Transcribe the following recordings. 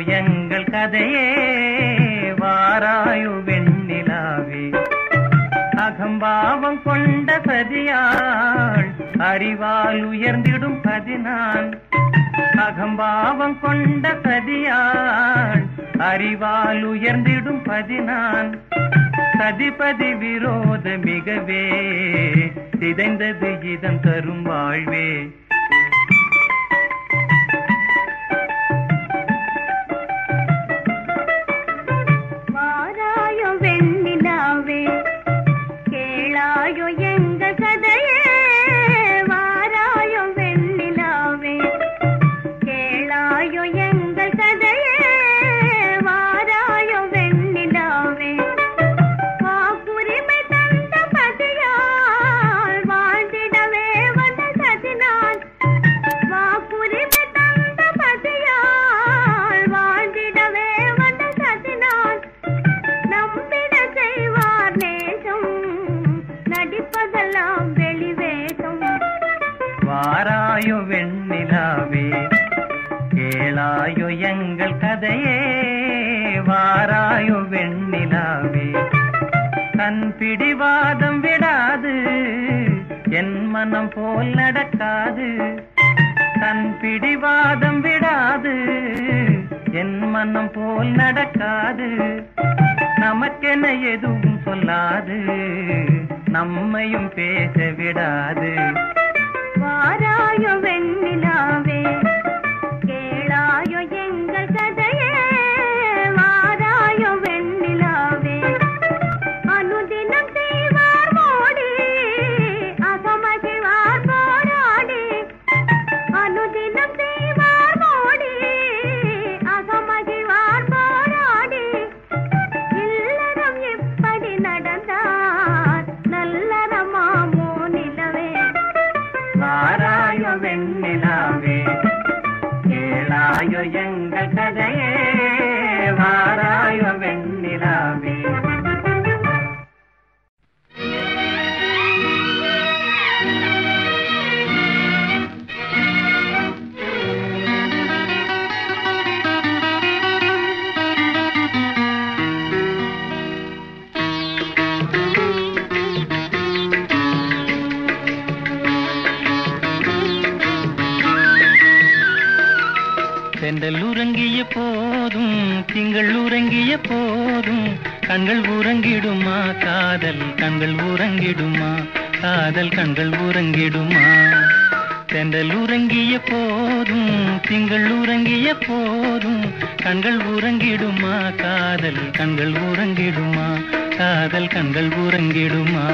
எங்கள் கதையே வாராயு வெண்ணிலாவே அகம்பாவம் கொண்ட சதியாள் அறிவால் உயர்ந்திடும் பதினான் அகம்பாவம் கொண்ட சதியாள் அறிவால் உயர்ந்திடும் பதினான் சதிபதி விரோத மிகவே சிதைந்தது இதன் தரும் வாழ்வே வாராயோ வெண்ணிலாவே கேளாயோ எங்க கதையே வாராயோ வெண்ணிலாவே கேளாயோ எங்கள் கதையே வாராயோ வெண்ணிலாவே வாக்குரிமை தந்த பதியால் வாழ்ந்திடவே வந்த சதினான் வாக்குரிமை தந்த பதியால் வாழ்ந்திடவே வந்த சதினான் நம்பிட செய்வார் நேசம் நடிப்பதெல்லாம் வெளிவேஷம் வாராயோ வெண்ணிலாவே கேளாயோ எங்கள் கதையே வாராயோ வெண்ணிலாவே கண் பிடிவாதம் விடாது என் மனம் போல் நடக்காது கண் பிடிவாதம் விடாது என் மனம் போல் நடக்காது நமக்கென எதுவும் சொல்லாது நம்மையும் பேச விடாது வாராயோ வெண்ணிலாவே கேளாயோ எங்கள் கதையே வாராயோ வெண்ணிலாவே அனுதினம் செய்வார் மோடி அகமகிழ்வார் போராடி அனுதினம் செய்வார் மோடி அகமகிழ்வார் போராடி இல்லறம் எப்படி நடந்தார் நல்லறமாமோ நிலவே வாராயோ வெண்ணிலாவே கேளாயோ எங்கள் கதையே வாராயோ வெண்ணிலாவே தென்றல் உறங்கிய போதும் திங்கள் உறங்கிய போதும் கண்கள் உறங்கிடுமா காதல் கண்கள் உறங்கிடுமா காதல் கண்கள் உறங்கிடுமா தென்றல் உறங்கிய போதும் திங்கள் உறங்கிய போதும் கண்கள் உறங்கிடுமா காதல் கண்கள் உறங்கிடுமா காதல் கண்கள் உறங்கிடுமா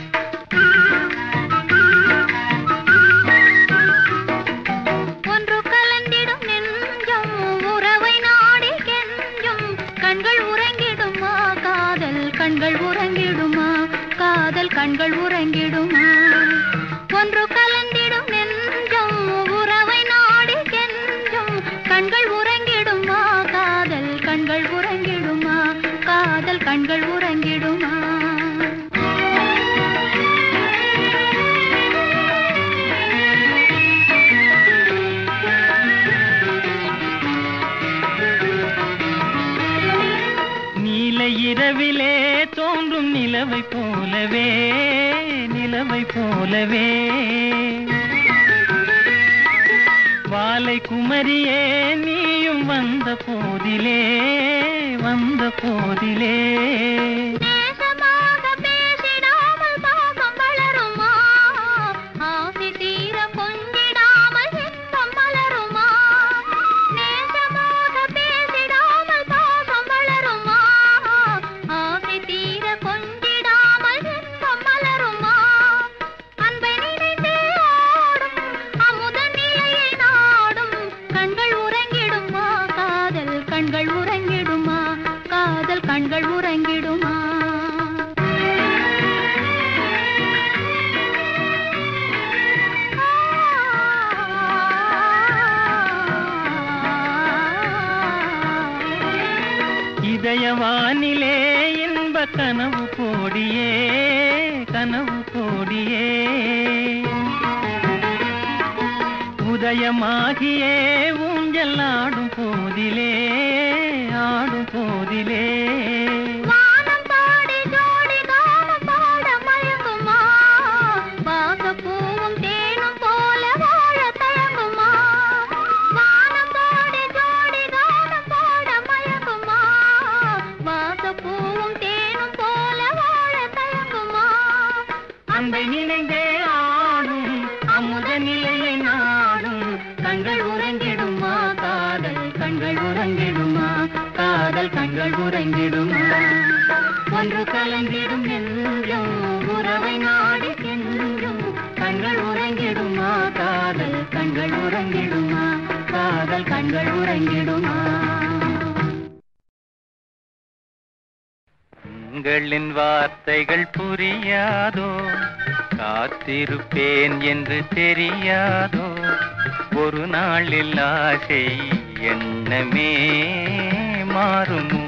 ஒன்று கலந்திடும் நெஞ்சம் உறவை நாடி கெஞ்சும் கண்கள் உறங்கிடுமா காதல் கண்கள் உறங்கிடுமா காதல் கண்கள் உறங்கிடுமா ஒன்று கலந்திடும் நெஞ்சம் உறவை நாடி கெஞ்சும் கண்கள் உறங்கிடுமா காதல் கண்கள் உறங்கிடுமா காதல் கண்கள் உறங்கிடுமா நீல இரவிலே தோன்றும் நிலவை போலவே நிலவை போலவே வாலை குமரியே நீயும் வந்த போதிலே வந்த போதிலே நேசமாக பேசிடாமல் பாசம் வளருமா ஆசை தீர கொஞ்சிடாமல் இன்பம் மலருமா நேசமாக பேசிடாமல் பாசம் வளருமா ஆசை தீர கொஞ்சிடாமல் இன்பம் மலருமா அன்பை நினைத்தே ஆடும் அமுத நிலையை நாடும் கண்கள் உறங்கிடுமா காதல் கண்கள் உறங்கிடுமா காதல் கண்கள் உறங்கிடுமா இதயவானிலே இன்ப கனவு கோடியே கனவு கோடியே உதயமாகியே ஊஞ்சல் ஆடும் போதிலே போதிலே வானம் பாடி ஜோடி கானம் பாட மயங்குமா வாசப்பூவும் தேனும் போல வாழ தயங்குமா வானம் பாடி ஜோடி கானம் பாட மயங்குமா வாசப்பூவும் தேனும் போல வாழ தயங்குமா அன்பை நினைந்தே ஆடும் அமுத நிலையை நாடும் கண்கள் உறங்கிடுமா காதல் கண்கள் உறங்கிடுமா காதல் கண்கள் உறங்கிடுமா ஒன்று கலந்திடும் நெஞ்சம் உறவை நாடி சென்றும் கண்கள் உறங்கிடுமா காதல் கண்கள் உறங்கிடுமா காதல் கண்கள் உறங்கிடுமா உங்களின் வார்த்தைகள் புரியாதோ காத்திருப்பேன் என்று தெரியாதோ ஒரு நாளில் ஆசை எண்ணமே மாறுமோ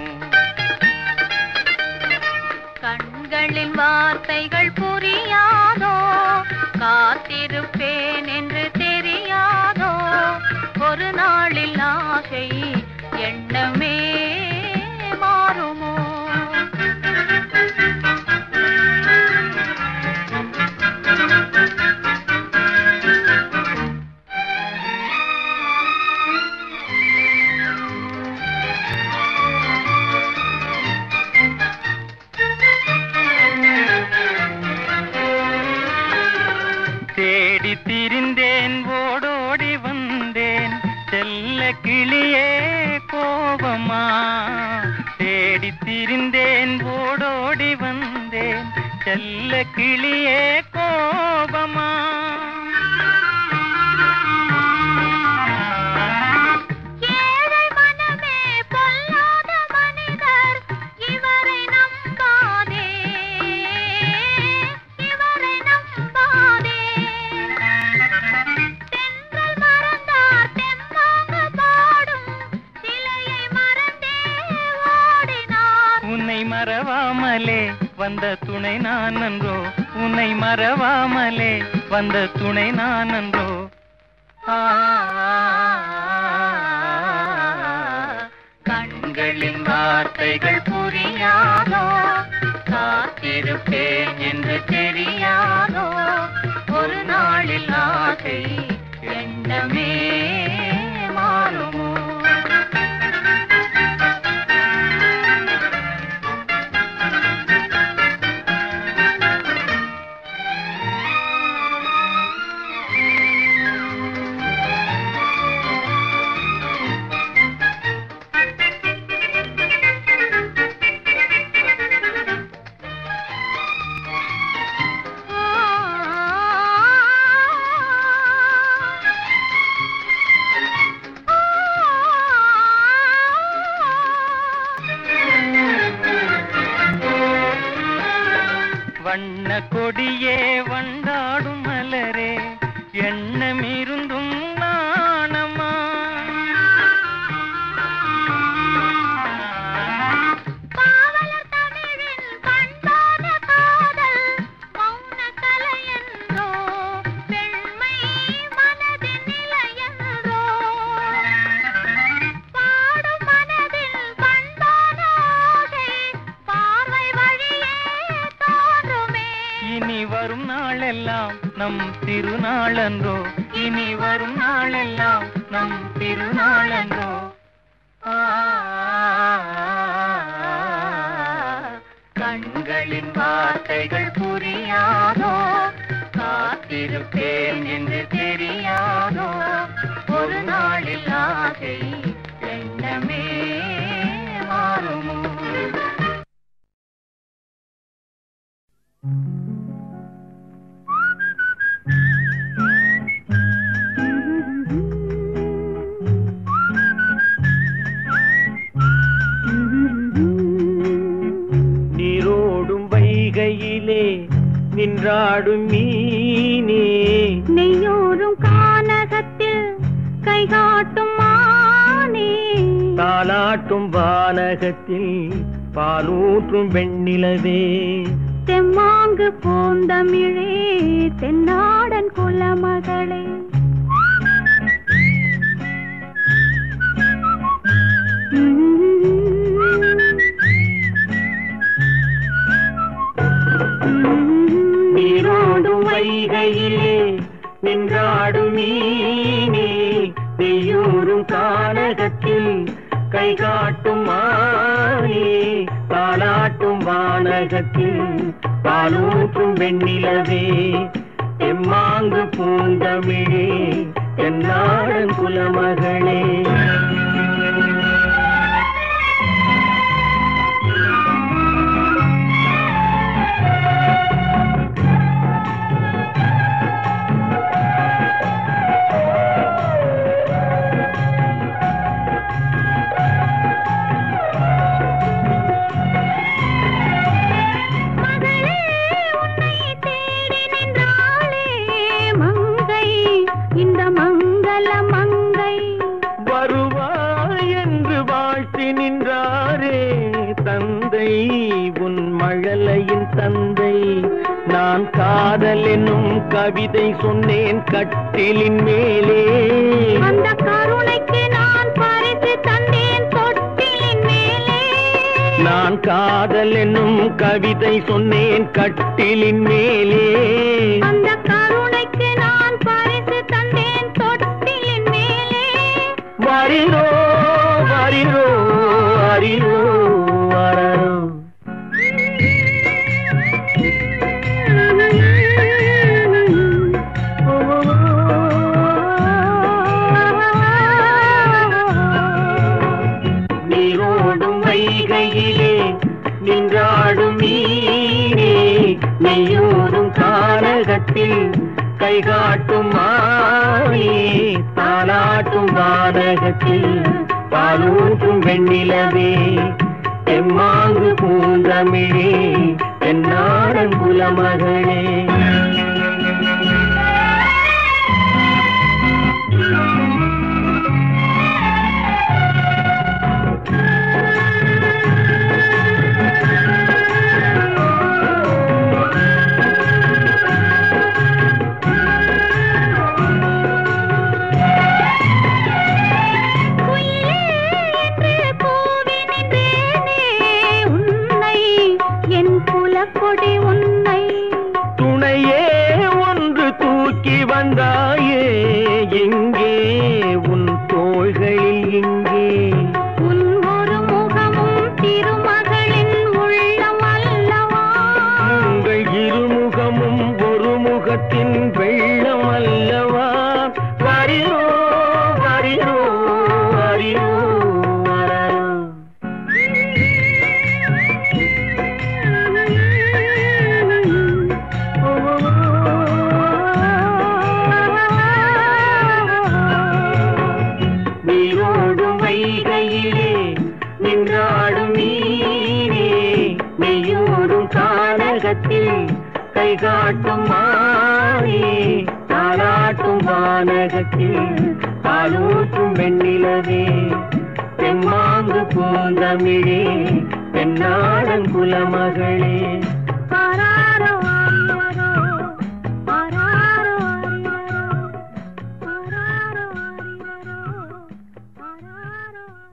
கண்களின் வார்த்தைகள் புரியாதோ காத்திருப்பேன் என்று தெரியாதோ ஒரு நாளில் ஆசை எண்ணமே மாறுமோ தேடி திரிந்தேன் ஓடோடி வந்தேன் செல்ல கிளியே கோபமா தேடி திரிந்தேன் ஓடோடி வந்தேன் செல்ல கிளியே கோபமா ஏழை மனமே பொல்லாத மனிதர் இவரை நம்பாதே இவரை நம்பாதே தென்றல் மறந்தார் தெம்மாக பாடும் சிலையை மறந்தே ஓடினார் உன்னை மறவாமலே வந்த துணை நான் நன்றோ உன்னை மறவாமலே வந்த துணை நான் நன்றோ ஆ, கண்களின் வார்த்தைகள் புரியாதோ காத்திருப்பேன் என்று தெரியாதோ ஒரு நாளில் ஆசை எண்ணமே மாறுமோ வண்ண கொடியே வண்டாடும் மலரே எண்ணம் இருந்தும் நாணமா பாவலர் தமிழின் பண்பான காதல் மௌன கலையன்றோ பெண்மை மனதின் நிலையன்றோ பாடும் மனதில் பண்பான ஆசை பார்வை வழியே தோன்றுமே இனி வரும் நாளெல்லாம் நம் திருநாளன்றோ இனி வரும் நாளெல்லாம் நம் திருநாளன்றோ ஆ, கண்களின் வார்த்தைகள் புரியாதோ காத்திருப்பேன் என்று தெரியாதோ ஒரு நாளில் ஆசை எண்ணமே மாறுமோ நீரோடும் வைகையிலே நின்றாடும் மீனே நெய்யோரும் கானகத்தில் கைகாட்டும் மானே தாலாட்டும் வானகத்தில் பாலூற்றும் வெண்ணிலவே தெம்மாங்கு போந்தமிழே தென்னாடன் குலமகளே உம் தாலாட்டும் மானே தாலாட்டும் வானகத்தில் பாலூற்றும் வெண்ணிலவே எம்மாங்கு பூந்தமிழே தென்னாடன் குலமகளே மகளே உன்னை தேடி நின்றாளே மங்கை இந்த மங்கள மங்கை வருவாய் என்று வாழ்த்தி நின்றாரே தந்தை உன் மழலையின் தந்தை நான் காதல் என்னும் கவிதை சொன்னேன் கட்டிலின் மேலே அந்த கருணைக்கு நான் பரிசு தந்தேன் தொட்டிலின் மேலே நான் காதல் என்னும் கவிதை சொன்னேன் கட்டிலின் மேலே அந்த கருணைக்கு நான் பரிசு தந்தேன் தொட்டிலின் மேலே வரிரோ வரிரோ அரிரோ வரரோ நீரோடும் வைகையிலே நின்றாடும் மீனே நெய்யோடும் கானகத்தில் கைகாட்டும் மானே தாலாட்டும் வானகத்தில் பாலூட்டும் வெண்ணிலவே எம்மாங்கு பூந்தமிழே என்னாடன் குலமகளே குயிலே என்று கூவி நின்றேனே உன்னை என் குலக்கொடி உன்னை துணையே ஒன்று தூக்கி வந்தாயே எங்கே உன் தோள்களில் இங்கே உன் ஒரு முகமும் திருமகளின் உள்ளம் அல்லவா உங்கள் இருமுகமும் ஒரு முகத்தின் வெள்ளம் அல்லவா வரிரோ வரிரோ வரிரோ வரரோ நீரோடும் வைகையிலே நின்றாடும் நீரே நெய்யோடும் கானகத்தில் கைகாட்டும் மானே தாளாட்டும் வானகத்தில் பாலூற்றும் வெண்ணிலவே தெம்மாங்கு பூந்தமிழே தென்னாடன் குலமகளே ஆராரோ ஆரிரரோ, ஆராரோ ஆரிரரோ, ஆராரோ ஆரிரரோ, ஆராரோ ஆரிரரோ.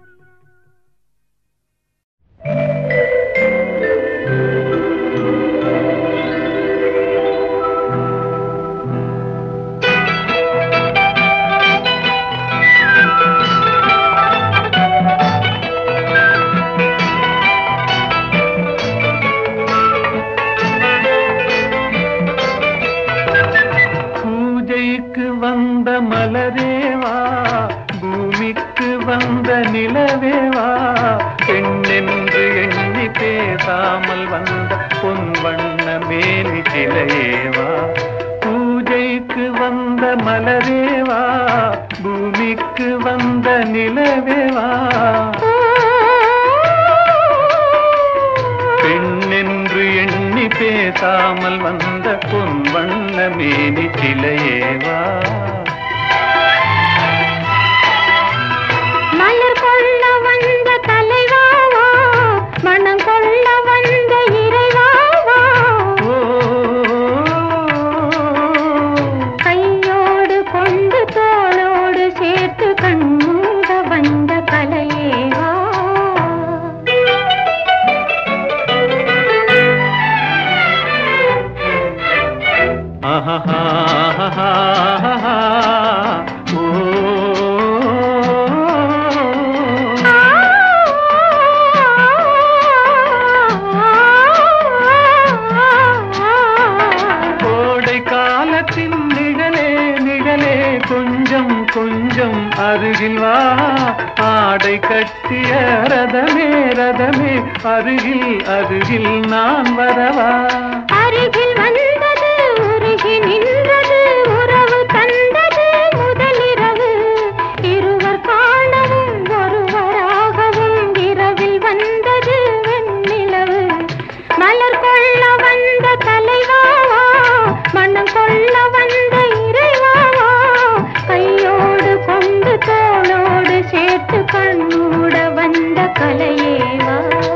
பூஜைக்கு வந்த மலரேவா பூமிக்கு வந்த நிலவேவா பெண்ணென்று எண்ணி பேசாமல் வந்த பொன் வண்ண மேனி சிலையேவா பூஜைக்கு வந்த மலரேவா பூமிக்கு வந்த நிலவேவா பெண்ணென்று எண்ணி பேசாமல் வந்த பொன் வண்ண மேனி சிலையேவா மலர் கொள்ள வந்த தலைவாவா மனம் கொள்ள வந்த இறைவாவா ஓ கையோடு கொண்டு தோளோடு சேர்த்து கண்மூட வந்த கலையே பர்வதமே அருகில் அருகில் நான் வரவா அருகில் வந்தது உருகி நின்றது உறவு தந்தது முதலிரவு இருவர் காணவும் ஒருவராகவும் இரவில் வந்தது வெண்ணிலவு மலர் கொள்ள வந்த தலைவாவா மனம் கொள்ள வந்த இறைவாவா கையோடு கொண்டு தோளோடு சேர்த்து கண்ணூட வந்த கலையேவா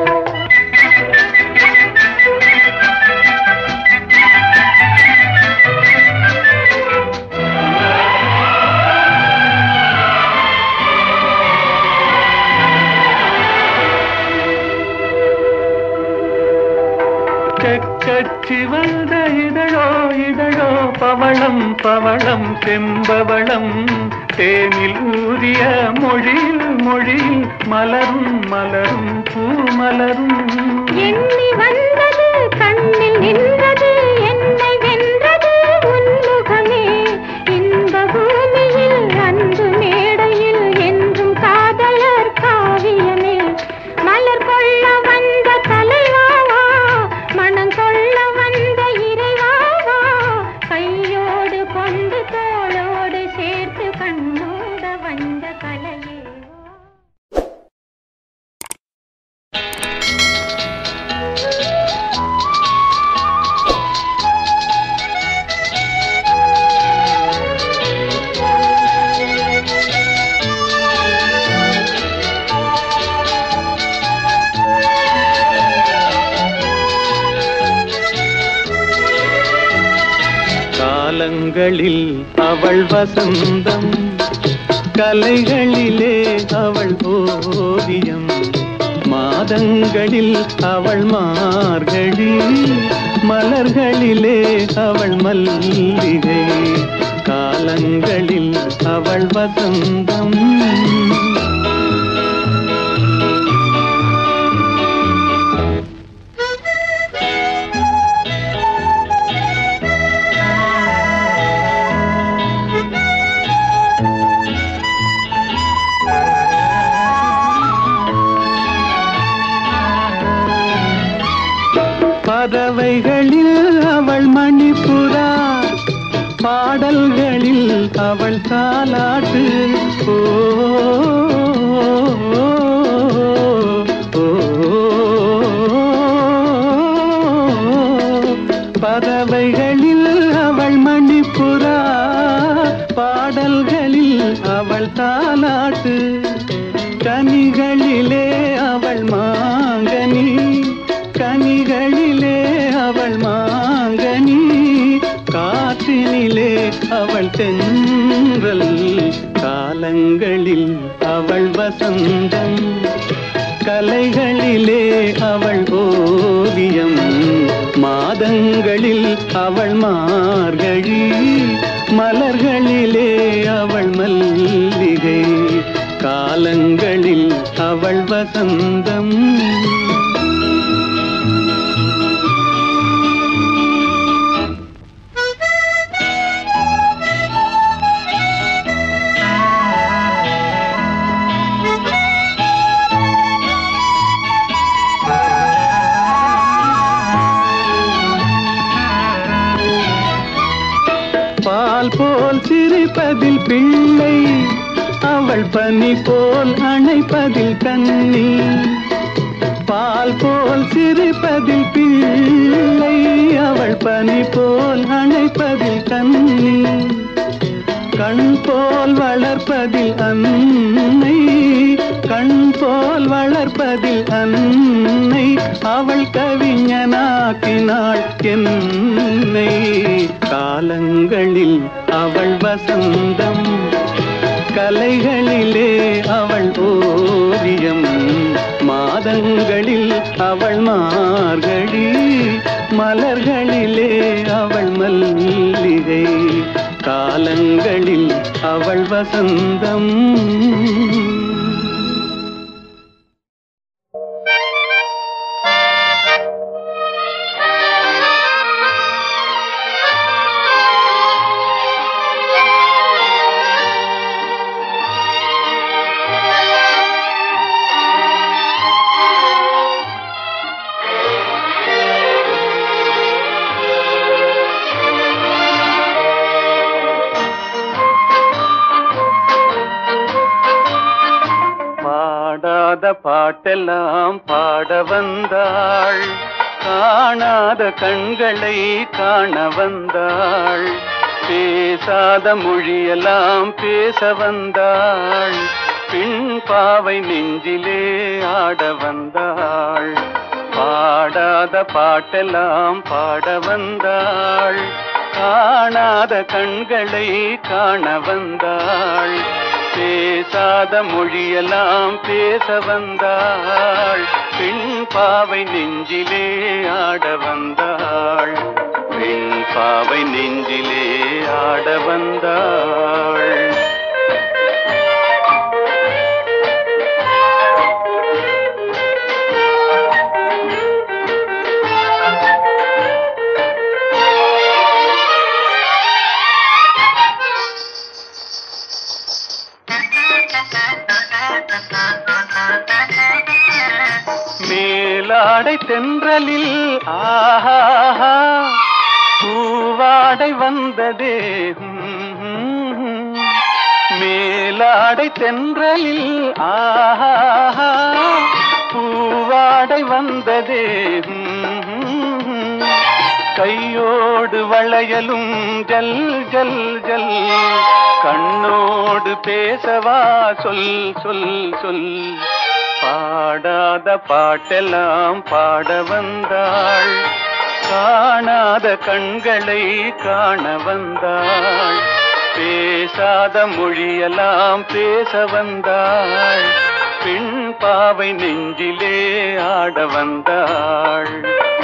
செக்கச்சி வந்த இதழோ இதழோ பவளம் பவளம் செம்பவளம் தேனில் ஊதிய மொழியில் மொழியில் மலரும் மலரும் பூமலரும் எண்ணி வந்தது கண்ணில் நின்றது என்னை வென்றது உன்முகமே இந்த பூமியில் அன்பு மேடையில் என்றும் காதலர் காவியமே மலர் கொள்ள வந்த தலைவாவா மனம் கொள்ள வந்த இறைவாவா கையோடு கொண்டு தோளோடு சேர்த்து கண்ணோட வந்த கலையேவா காலங்களில் அவள் வசந்தம் கலைகளிலே அவள் ஓவியம் மாதங்களில் அவள் மார்கழி மலர்களிலே அவள் மல்லிகை காலங்களில் அவள் வசந்தம் பறவைகளில் அவள் மணிப்புறா பாடல்களில் அவள் தாலாட்டு ஓ, ஓ, பறவைகளில் அவள் மணிப்புறா பாடல்களில் அவள் தாலாட்டு கனிகளிலே அவள் மாங்கனி கனிகளிலே அவள் மாங்கனி காற்றினிலே அவள் தென்றல் காலங்களில் அவள் வசந்தம் கலைகளிலே அவள் ஓவியம் மாதங்களில் அவள் மார்கழி மலர்களிலே அவள் மல்லிகை காலங்களில் அவள் வசந்தம் பால் போல் சிரிப்பதில் பிள்ளை அவள் பனி போல் அணைப்பதில் கண்ணி பால் போல் சிரிப்பதில் பிள்ளை அவள் பனி போல் அணைப்பதில் கண்ணி கண் போல் வளர்ப்பதில் அன்னை கண் போல் வளர்ப்பதில் அன்னை அவள் கவிஞனாக்கினாள் என்னை காலங்களில் அவள் வசந்தம் கலைகளிலே அவள் ஓவியம் மாதங்களில் அவள் மார்கழி மலர்களிலே அவள் மல்லிகை காலங்களில் அவள் வசந்தம் ஆ பாட்டெல்லாம் பாட வந்தாள் காணாத கண்களை காண வந்தாள் பேசாத மொழியெல்லாம் பேச வந்தாள் பின் பாவை நெஞ்சிலே ஆட வந்தாள் பாடாத பாட்டெல்லாம் பாட வந்தாள் காணாத கண்களை காண வந்தாள் பேசாத மொழியெல்லாம் பேச வந்தாள் பெண் பாவை நெஞ்சிலே ஆட வந்தாள் பெண் பாவை நெஞ்சிலே ஆட வந்தாள் மேலாடை தென்றலில் ஆஹா பூவாடை வந்ததே ம், மேலாடை தென்றலில் ஆஹா பூவாடை வந்ததே ம், கையோடு வளையலும் ஜல் ஜல் ஜல் கண்ணோடு பேசவா சொல் சொல் சொல் பாடாத பாட்டெல்லாம் பாட வந்தாள் காணாத கண்களை காண வந்தாள் பேசாத மொழியெல்லாம் பேச வந்தாள் பெண் பாவை நெஞ்சிலே ஆட வந்தாள்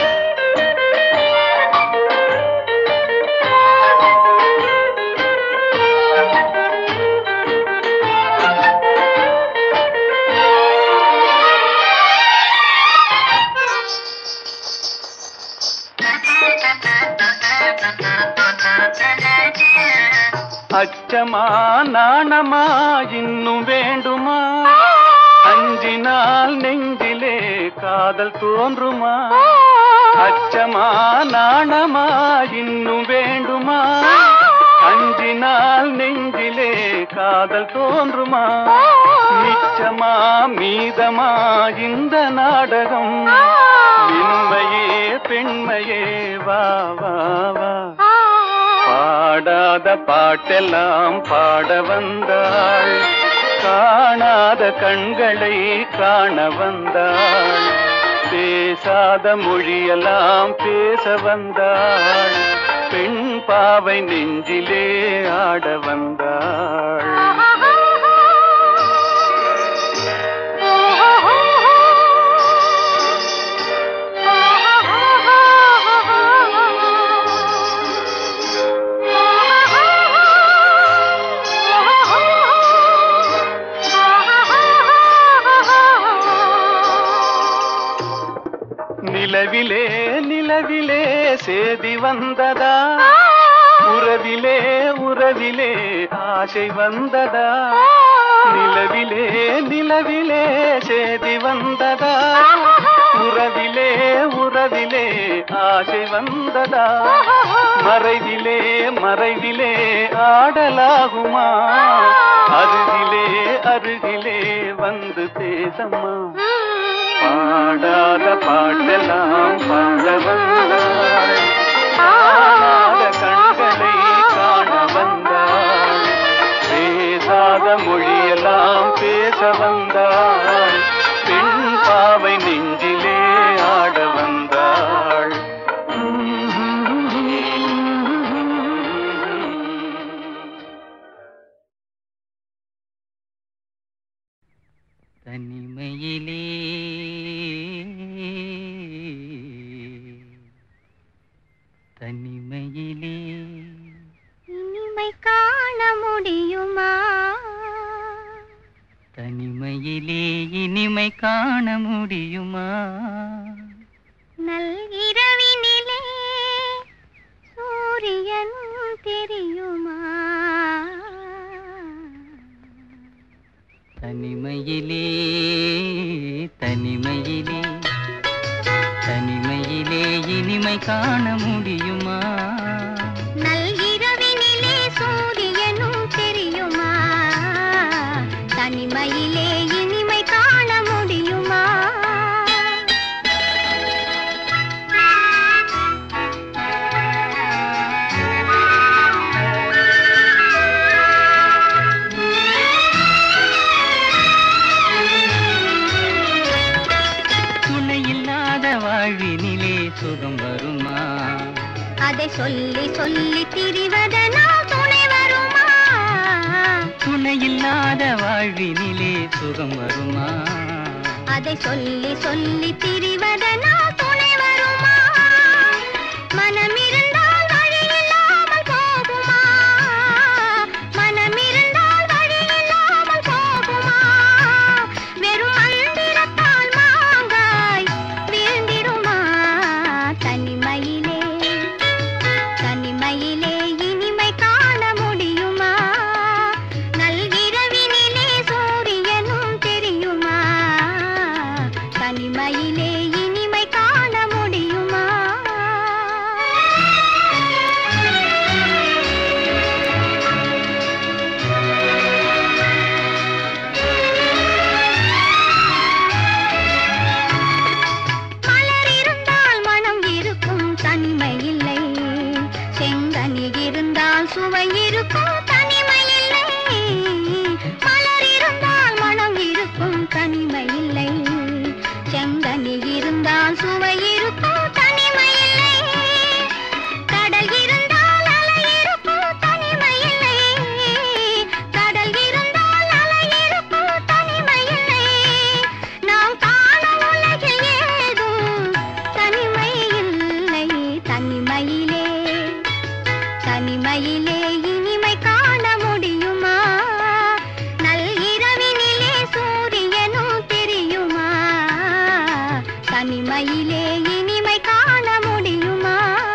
அச்சமா நாணமா இன்னும் வேண்டுமா அஞ்சினால் நெஞ்சிலே காதல் தோன்றுமா அச்சமா நாணமா இன்னும் வேண்டுமா அஞ்சினால் நெஞ்சிலே காதல் தோன்றுமா மிச்சமா மீதமா இந்த நாடகம் இன்மையே பெண்மையே வா வா வா பாடாத பாட்டெல்லாம் பாட வந்தாள் காணாத கண்களை காண வந்தாள் பேசாத மொழியெல்லாம் பேச வந்தாள் பெண் பாவை நெஞ்சிலே ஆட வந்தாள் நிலவிலே நிலவிலே சேதி வந்ததா உறவிலே உறவிலே ஆசை வந்ததா நிலவிலே நிலவிலே சேதி வந்ததா உறவிலே உறவிலே ஆசை வந்ததா மறைவிலே மறைவிலே ஆடலாகுமா அருகிலே அருகிலே வந்து பேசம்மா பாடாத பாட்டெல்லாம் பாட வந்தாள் காணாத கண்களை காண வந்தாள் பேசாத மொழியெல்லாம் பேச வந்தாள் பெண் பாவை நெஞ்சிலே ஆட வந்தாள் தனிமையிலே தனிமையிலே இனிமை காண முடியுமா தனிமையிலே இனிமை காண முடியுமா நல்கிரவினிலே சூரியன் தெரியுமா தனிமையிலே தனிமையிலே தனிமையிலே இனிமை காண முடியுமா நல்கிரவினிலே சூரியனும் தெரியுமா தனிமையிலே இனிமை காண முடியுமா வாழ்வினிலே சுகம் வருமா அதை சொல்லி சொல்லி திரிவதனால் துணை வருமா துணையில்லாத வாழ்வினிலே சுகம் வருமா அதை சொல்லி சொல்லி திரிவதனால் துணை வருமா மனம் இருந்தால் வழி இல்லாமல் போகுமா மனம் இருந்தால் வழி இல்லாமல் போகுமா வெறும் மந்திரத்தால் மாங்காய் வீழ்ந்திடுமா தனிமையிலே தனிமையிலே இனிமை காண முடியுமா நல்கிரவினிலே சூரியனும் தெரியுமா தனிமையிலே இனிமை காண முடியுமா மலர் இருந்தால் மனம் இருக்கும் தனிமை இல்லை செங்கனி இருந்தால் சுவை இருக்கும் தனிமை இல்லை மலர் இருந்தால் மனம் இருக்கும் தனிமை இல்லை செங்கனி இருந்தால் சுவை இருக்கும் தனிமை இல்லை கடல் இருந்தால் அலை இருக்கும் தனிமை இல்லை கடல் இருந்தால் அலை இருக்கும் தனிமை இல்லை நாம் காணும் உலகில் ஏதும் தனிமை இல்லை தனிமையிலே தனிமையிலே இனிமை காண முடியுமா நல் இரவினிலே சூரியனும் தெரியுமா தனிமையிலே இனிமை காண முடியுமா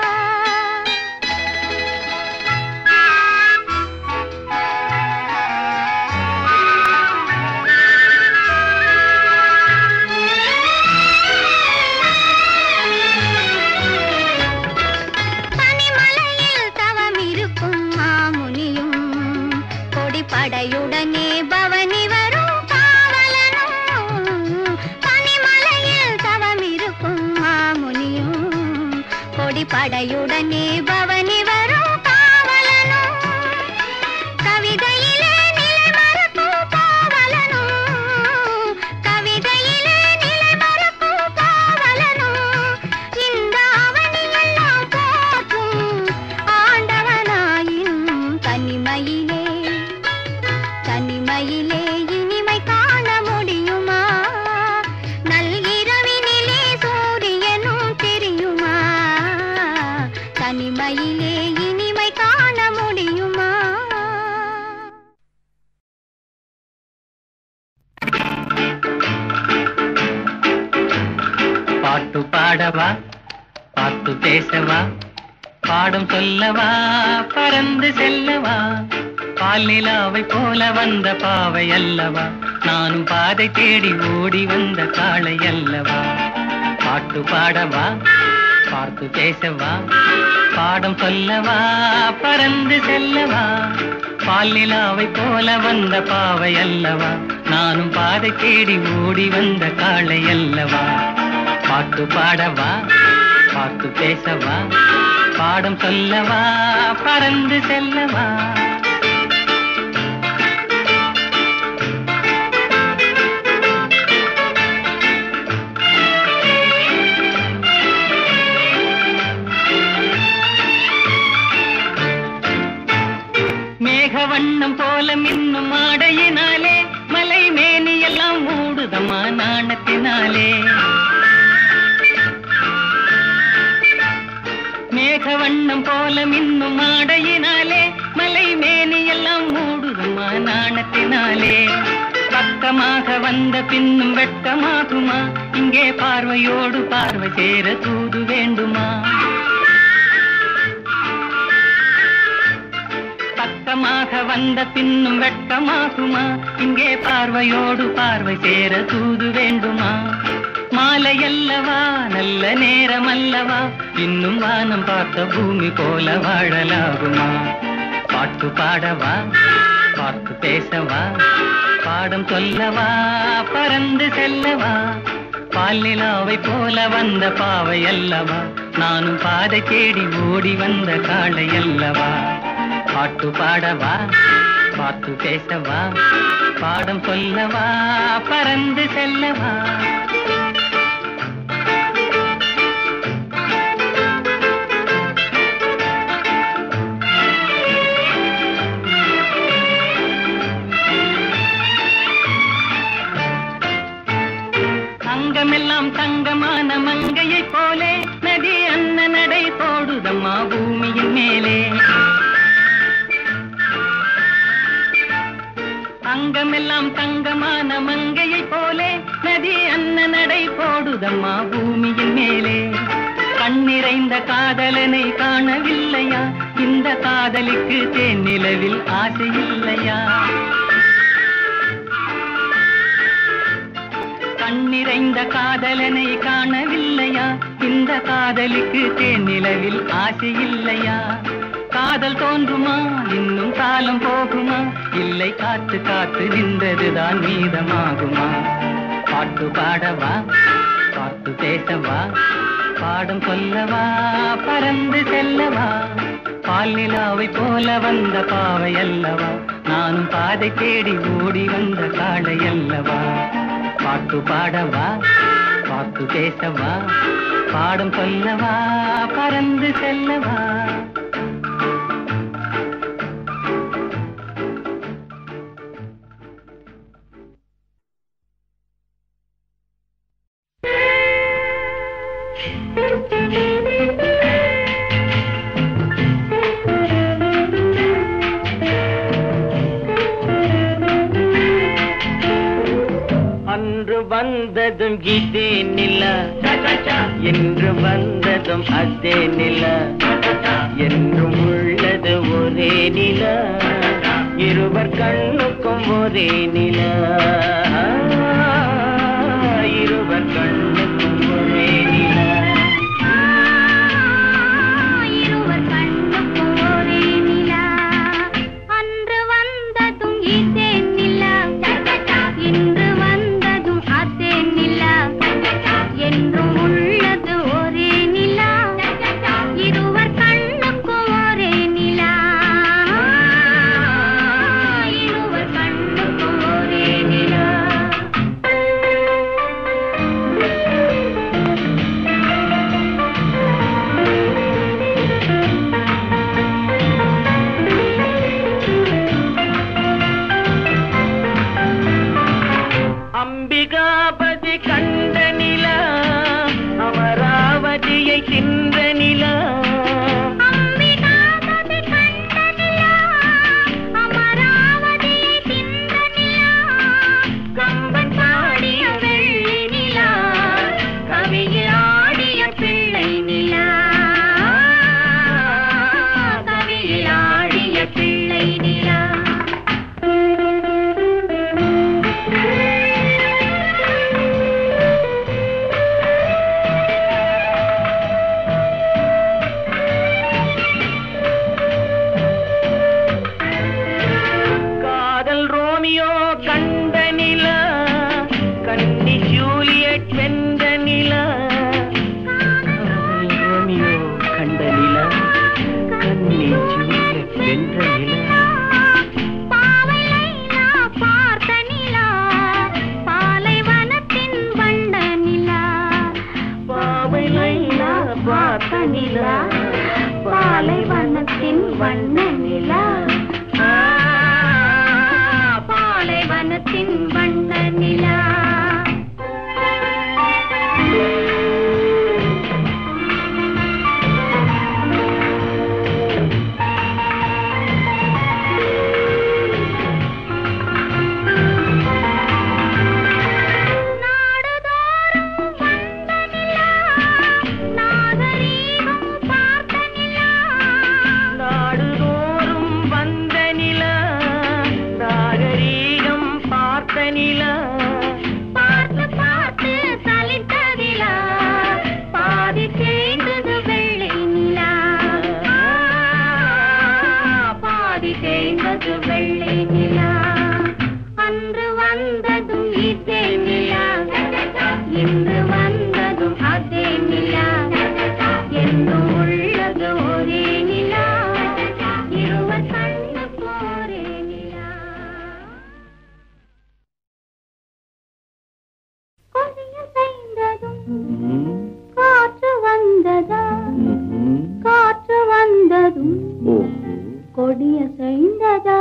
பனிமலையில் தவம் இருக்கும் மாமுனியும் கொடிப்படையுடனே பவனி வரும் காவலனும் பனிமலையில் தவம் இருக்கும் மாமுனியும் கொடிப்படையுடனே பவனி வரும் காவலனும் கவிதையிலே நிலை மறக்கும் பாவலனும் கவிதையிலே நிலை மறக்கும் பாவலனும் இந்த அவனியெல்லாம் போற்றும் ஆண்டவனாயின் தனிமையிலே தனிமையிலே இனிமை காண முடியுமா நல் இரவினிலே சூரியனும் தெரியுமா தனிமையிலே இனிமை காண முடியுமா பாட்டு பாடவா பாட்டு பேசவா பாடம் சொல்லவா பறந்து செல்லவா பால் நிலாவை போல வந்த பாவை அல்லவா நானும் பாதை தேடி ஓடி வந்த காளை அல்லவா பாட்டு பாடவா பார்த்து பேசவா பாடம் சொல்லவா பறந்து செல்லவா பால் நிலாவை போல வந்த பாவை அல்லவா நானும் பாதை தேடி ஓடி வந்த காளை அல்லவா பாட்டு பாடவா பார்த்து பேசவா பாடம் சொல்லவா பறந்து செல்லவா மேக வண்ணம் போல மின்னும் ஆடையினாலே மலை மேனி எல்லாம் மூடுதம்மா நாணத்தினாலே மேக வண்ணம் போல மின்னும் ஆடையினாலே மலை மேனி எல்லாம் மூடுதம்மா நாணத்தினாலே பக்கமாக வந்த பின்னும் வெட்கமாகுமா இங்கே பார்வையோடு பார்வை சேர தூது வேண்டுமா பக்கமாக வந்த பின்னும் வெட்கமாகுமா இங்கே பார்வையோடு பார்வை சேர தூது வேண்டுமா மாலை அல்லவா நல்ல நேரம் அல்லவா இன்னும் வானம் பார்த்த பூமி போல வாழலாகுமா பாட்டு பாடவா பார்த்து பேசவா பாடம் சொல்லவா பறந்து செல்லவா பால் நிலாவை போல வந்த பாவை அல்லவா நானும் பாதை தேடி ஓடி வந்த காளை அல்லவா பாட்டு பாடவா பார்த்து பேசவா பாடம் சொல்லவா பறந்து செல்லவா அங்கமெல்லாம் தங்கமான மங்கையைப் போலே நதி அன்ன நடை போடுதம்மா பூமியின் மேலே அங்கமெல்லாம் தங்கமான மங்கையைப் போலே நதி அன்ன நடை போடுதம்மா பூமியின் மேலே கண்ணிறைந்த காதலனை காணவில்லையா இந்த காதலிக்கு தேன் நிலவில் ஆசை இல்லையா கண்ணிறைந்த காதலனை காணவில்லையா இந்த காதலிக்கு தேன் நிலவில் ஆசை இல்லையா காதல் தோன்றுமா இன்னும் காலம் போகுமா இல்லை காத்து காத்து நின்றதுதான் மீதமாகுமா பாட்டு பாடவா பாட்டு பேசவா பாடம் சொல்லவா பறந்து செல்லவா பால் நிலாவை போல வந்த பாவை அல்லவா நானும் பாதை தேடி ஓடி வந்த காளை அல்லவா பாட்டு பாடவா பாட்டு பேசவா பாடம் சொல்லவா பறந்து செல்லவா அன்று வந்ததும் இதே நில என்று வந்ததும் அதே நில என்றும் உள்ளது ஒரே நில இருவர் கண்ணுக்கும் ஒரே நில இருவர் கண்ணுக்கும் ஒரே நில இருவர் கண்ணுக்கும் ஒரே நிலா அன்று வந்ததும் இதே நிலா இன்று வந்ததும் அதே நிலா என்றும் உள்ளது ஒரே நிலா இருவர் கண்ணுக்கும் ஒரே நிலா இருவர் கண்ணுக்கும் ஒரே நிலா அம்பிகாபதி கண்ட நிலா அமராவதியை தின்ற நிலா அம்பிகாபதி கண்ட நிலா அமராவதியை தின்ற நிலா கம்பன் பாடிய வெள்ளி நிலா கவியில் ஆடிய பிள்ளை நிலா கவியில் ஆடிய பிள்ளை நிலா காதல் ரோமியோ கண்ட நிலா கன்னி ஜூலியட் வென்ற நிலா காதல் ரோமியோ கண்ட நிலா கன்னி ஜூலியட் வென்ற நிலா பாவை லைலா பார்த்த நிலா பாலைவனத்தின் வண்ட நிலா பாவை லைலா பார்த்த நிலா பாலைவனத்தின் வண்ண நிலா பாலைவனத்தின் வண்ண நிலா நாடுதோறும் வந்த நிலா நாகரீகம் பார்த்த நிலா நாடுதோறும் வந்த நிலா நாகரீகம் பார்த்த நிலா பார்த்து பார்த்து சலித்ததிலா பாதி தேய்ந்தது வெள்ளை நிலா பாதி தேய்ந்தது வெள்ளை நிலா அன்று வந்ததும் இதே நிலா இன்று வந்ததும் அதே நிலா என்றும் உள்ளது ஒரே நிலா இருவர் கண்ணுக்கு ஒரே நிலா கொடிய செய்ததும் காற்று வந்ததா காற்று வந்ததும் கொடிய செய்ததா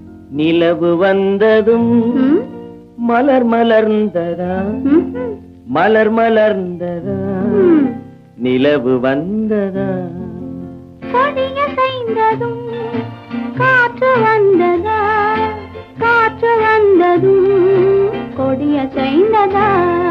நிலவு வந்ததும் ம்? மலர் மலர்ந்ததா ம்ஹும். மலர் மலர்ந்ததா ம். நிலவு வந்ததா கொடிய செய்ததும் காற்று வந்ததா காற்று வந்ததும் கொடிய செய்ததா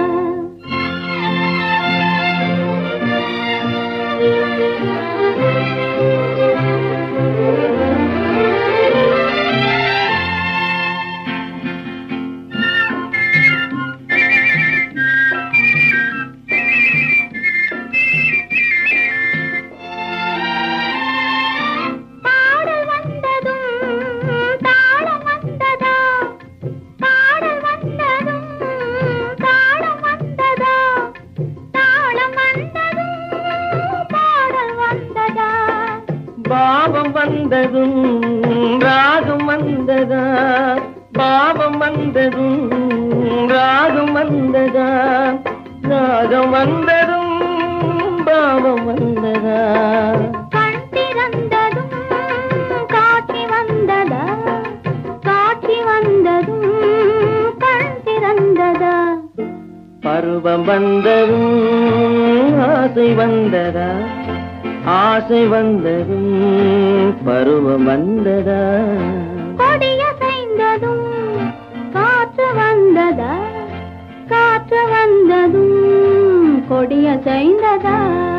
பாடல் வந்ததும் தாளம் வந்ததா பாடல் வந்ததும் தாளம் வந்ததா தாளம் வந்ததும் பாடல் வந்ததா பாவம் வந்ததும் ராகம் வந்ததா பாவம் வந்ததும் ராகம் வந்ததா ராகம் வந்ததும் பாவம் வந்ததா கண் திறந்ததும் காட்சி வந்ததா காட்சி வந்ததும் கண் திறந்ததா பருவம் வந்ததும் ஆசை வந்ததா ஆசை வந்ததும் பருவம் வந்ததா கொடிய செய்ததும் காற்று வந்ததா காற்று வந்ததும் கொடிய செய்ததா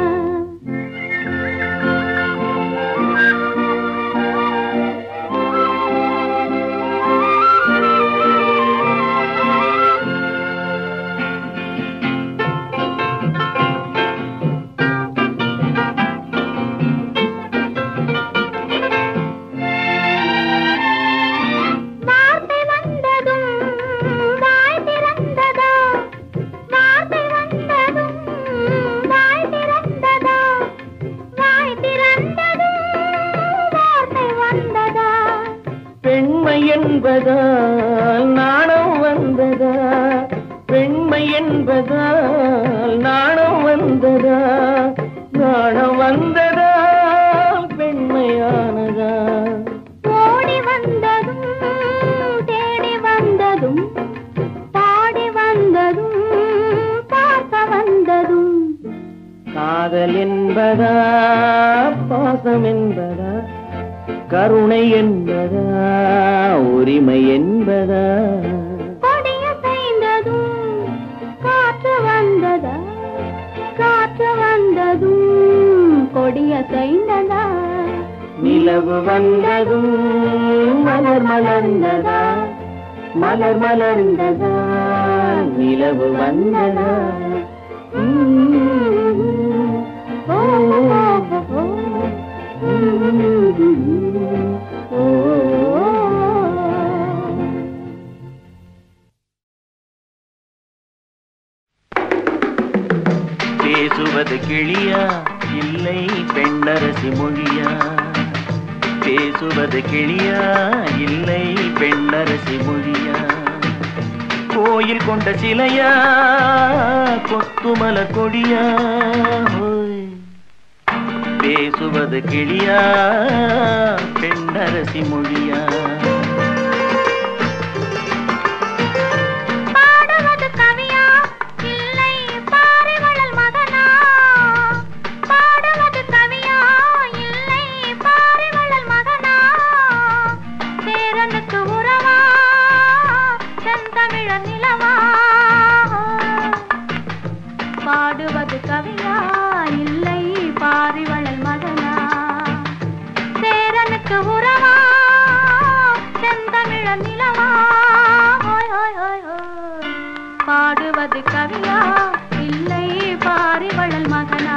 வார்த்தை வந்ததும் வாய் திறந்ததா வார்த்தை வந்ததும் வாய் திறந்ததா வாய் திறந்ததும் வார்த்தை வந்ததா பெண்மை என்பதால் நாணம் வந்ததா பெண்மை என்பதால் நாணம் வந்ததா நாணம் வந்ததா பெண்மையானதா ஓடி வந்ததும் தேடி வந்ததும் பாடி வந்ததும் பார்க்க வந்ததும் காதல் என்பதா பாசம் என்பதா கருணை என்பதா உரிமை என்பதா கொடிய செய்ததும் காற்று வந்ததா காற்று வந்ததும் கொடிய செய்ததா நிலவு வந்ததும் மலர் மலர்ந்ததா மலர் மலர்ந்ததா நிலவு வந்ததா ஓ, ஓ, ஓ, ஓ, ஓ. பேசுவது கிளியா இல்லை பெண்ணரசி மொழியா பேசுவது கிளியா இல்லை பெண்ணரசி மொழியா கோயில் கொண்ட சிலையா கொத்துமல கொடியா ஹோய். பேசுவது கிளியா பெண்ணரசி மொழியா பாடுவது கவியா இல்லை பாரிவளல் மகனா பாடுவது கவியா இல்லை பாரிவளல் மகனா சேரனுக்கு உறவா செந்தமிழர் நிலவா பாடுவது கவியா இல்லை பாரிவளல் மகனா சேரனுக்கு உறவா செந்தமிழர் நிலவா ஓய், ஓய், ஓய், ஓய். பாடுவது கவியா இல்லை பாரிவளல் மகனா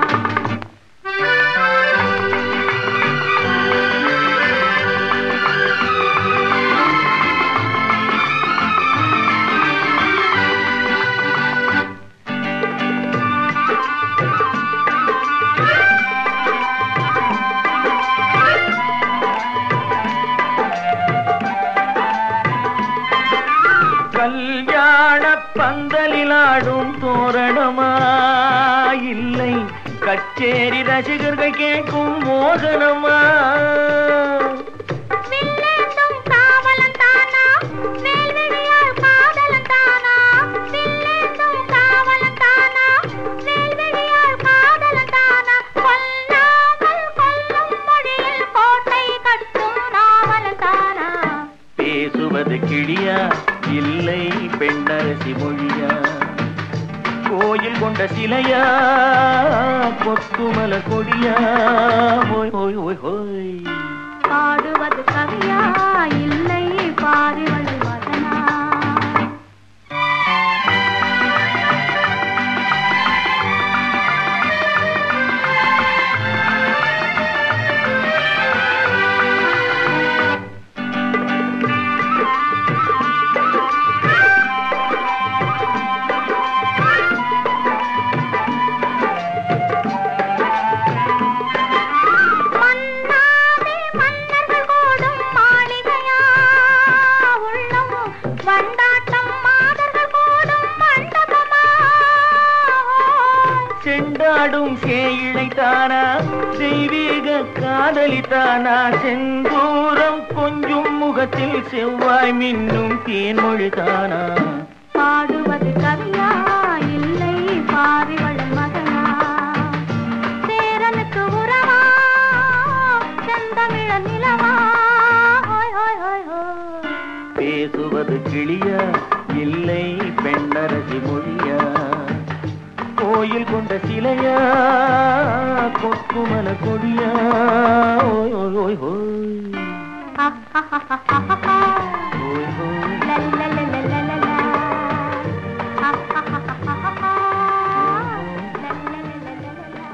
கல்யாண பந்தலில் ஆடும் தோரணமா இல்லை கச்சேரி ரசிகர்கள் கேட்கும் மோகனமா வில்லேந்தும் காவலன் தானா வேல்விழியால் காதலன் தானா வில்லேந்தும் காவலன் கொண்ட சிலையா கொத்துமல கொடியா ஓய் ஓய் ஓய் ஓய் பாடுவது கவியா இல்லை பாரிவள் மகனா மன்னாவே மன்னர்கள் கூடும் மாளிகையா உள்ளம் வண்டாட்டம் மாதர்கள் கூடும் மண்டபமா செண்டாடும் சேயிழை தானா தெய்வீக காதலி தானா செந்தூரம் கொஞ்சும் முகத்தில் செவ்வாய் மின்னும் தேன்மொழி தானா பாடுவது கவியா இல்லை பாரிவள் மகனா சேரனுக்கு உறவா செந்தமிழ நிலவா ஹோய் ஹோய் ஹோய் ஹோய் பேசுவது கிளியா இல்லை பெண்ணரசி மொழியா கோயில் கொண்ட சிலையா கொக்குமல கொடியா ஓய் ஓய் ஓய் ஓய் ஆஹாஹாஹாஹா. ஓய் ஓய் லல்லலலலலலா. ஆஹாஹாஹாஹா. லல்லலலலலலா.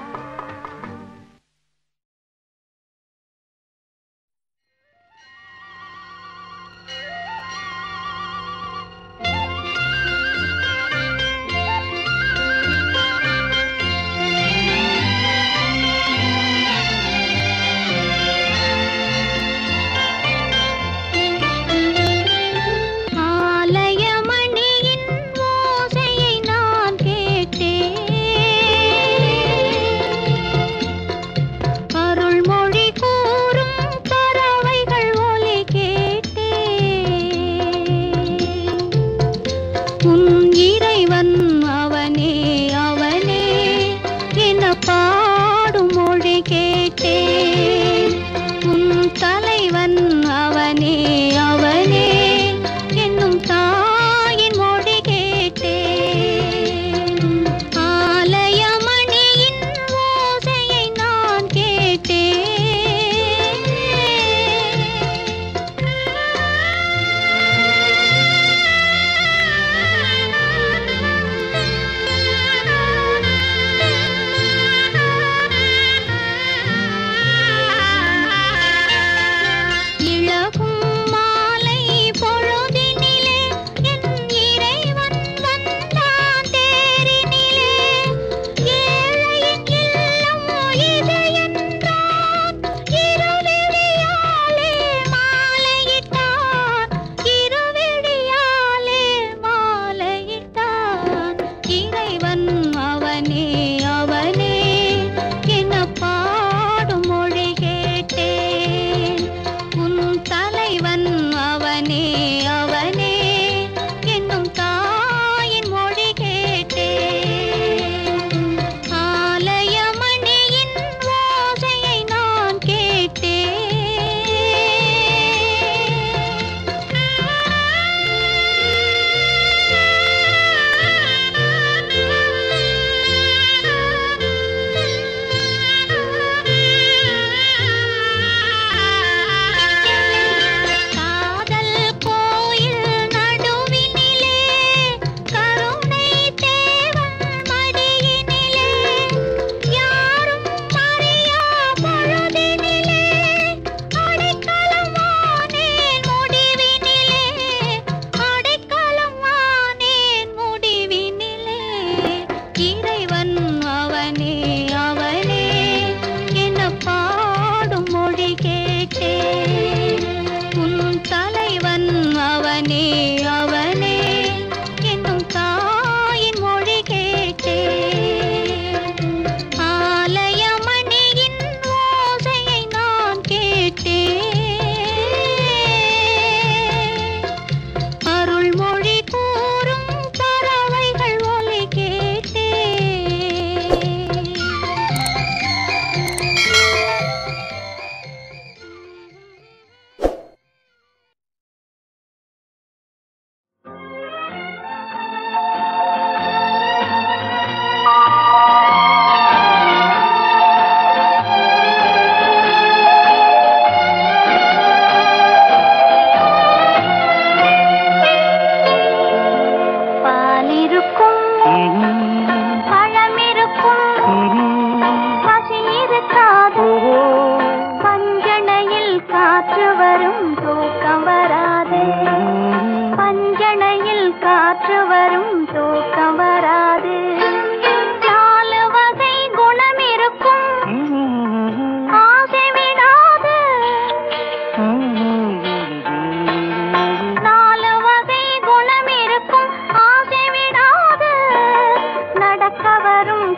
ஆலயமணியின் ஓசையை நான் கேட்டேன் அருள்மொழி கூறும் பறவைகள் ஒலி கேட்டேன் உன் இறைவன் அவனே அவனே என பாடும் மொழி கேட்டேன் உன் தலைவன் அவனே அவனே என்னும் தாயின் மொழி கேட்டேன் ஆலயமணியின் ஓசையை நான் கேட்டேன் இளகும் மாலை பொழுதினிலே என் இறைவன் வந்தான் தேரினிலே ஏழையின் இல்லம் இது என்றான் இருவிழியாலே மாலையிட்டான் இருவிழியாலே மாலையிட்டான் இறைவன் அவனே அவனே என பாடும் மொழி கேட்டேன் உன் தலைவன் அவனே அவனே என்னும் தாயின் மொழி கேட்டேன் ஆலயமணியின் ஓசையை நான் கேட்டேன் காதல் கோயில் நடுவினிலே கருணை தேவன் மடியினிலே யாரும் அறியா பொழுதினிலே அடைக்கலம் வானேன் முடிவினிலே அடைக்கலம் வானேன் முடிவினிலே இறைவன் அவனே அவனே என பாடும் மொழி கேட்டேன் உன் தலைவன் அவனே அவனே என்னும் தாயின் மொழி கேட்டேன் ஆலயமணியின் ஓசையை நான் கேட்டேன் அருள்மொழி கூறும் பறவைகள் ஒலி கேட்டேன்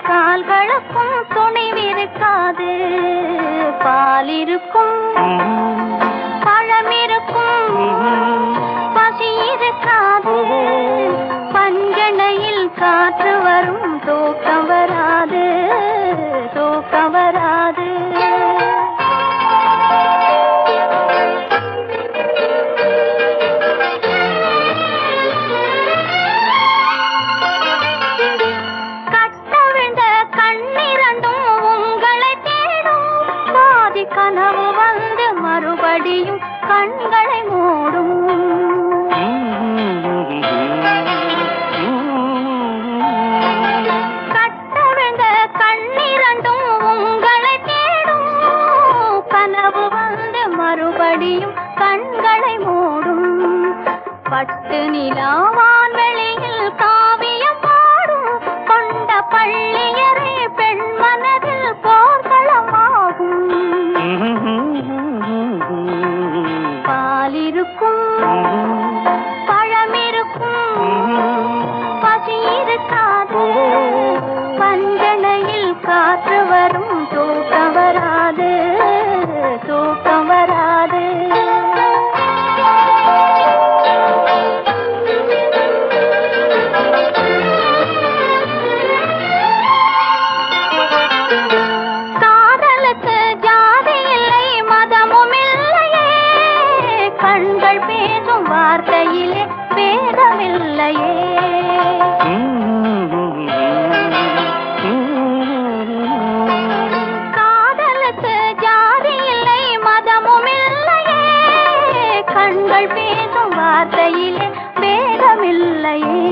கால்களுக்கும் துணிவிருக்காது பால் இருக்கும் பழம் இருக்கும் பசி இருக்காது பஞ்சனையில் காற்று வரும் தூக்கம் வராது தூக்கம் வராது கட்டவிழ்ந்த கண்ணிரண்டும் உங்களை தேடும் பாதி கனவு வந்து மறுபடியும் கண்களை மூடும் கட்டவிழ்ந்த கண்ணிரண்டும் உங்களை தேடும் கனவு வந்து மறுபடியும் கண்களை மூடும் பட்டு நிலாவான் வெளியில் காவியம் பாடும் கொண்ட பள்ளியரே பெண் மனதில் போர்களமாகும் பால் இருக்கும் பழம் இருக்கும் பசி இருக்காது பஞ்சனையில் காற்று வரும் தூக்கம் வராது தூக்கம் வராது காதலுக்கு ஜாதி இல்லை மதமும் இல்லையே கண்கள் பேசும் வார்த்தையிலே வேதமில்லையே காதலுக்கு ஜாதி இல்லை மதமும் இல்லையே கண்கள் பேசும் வார்த்தையிலே வேதமில்லையே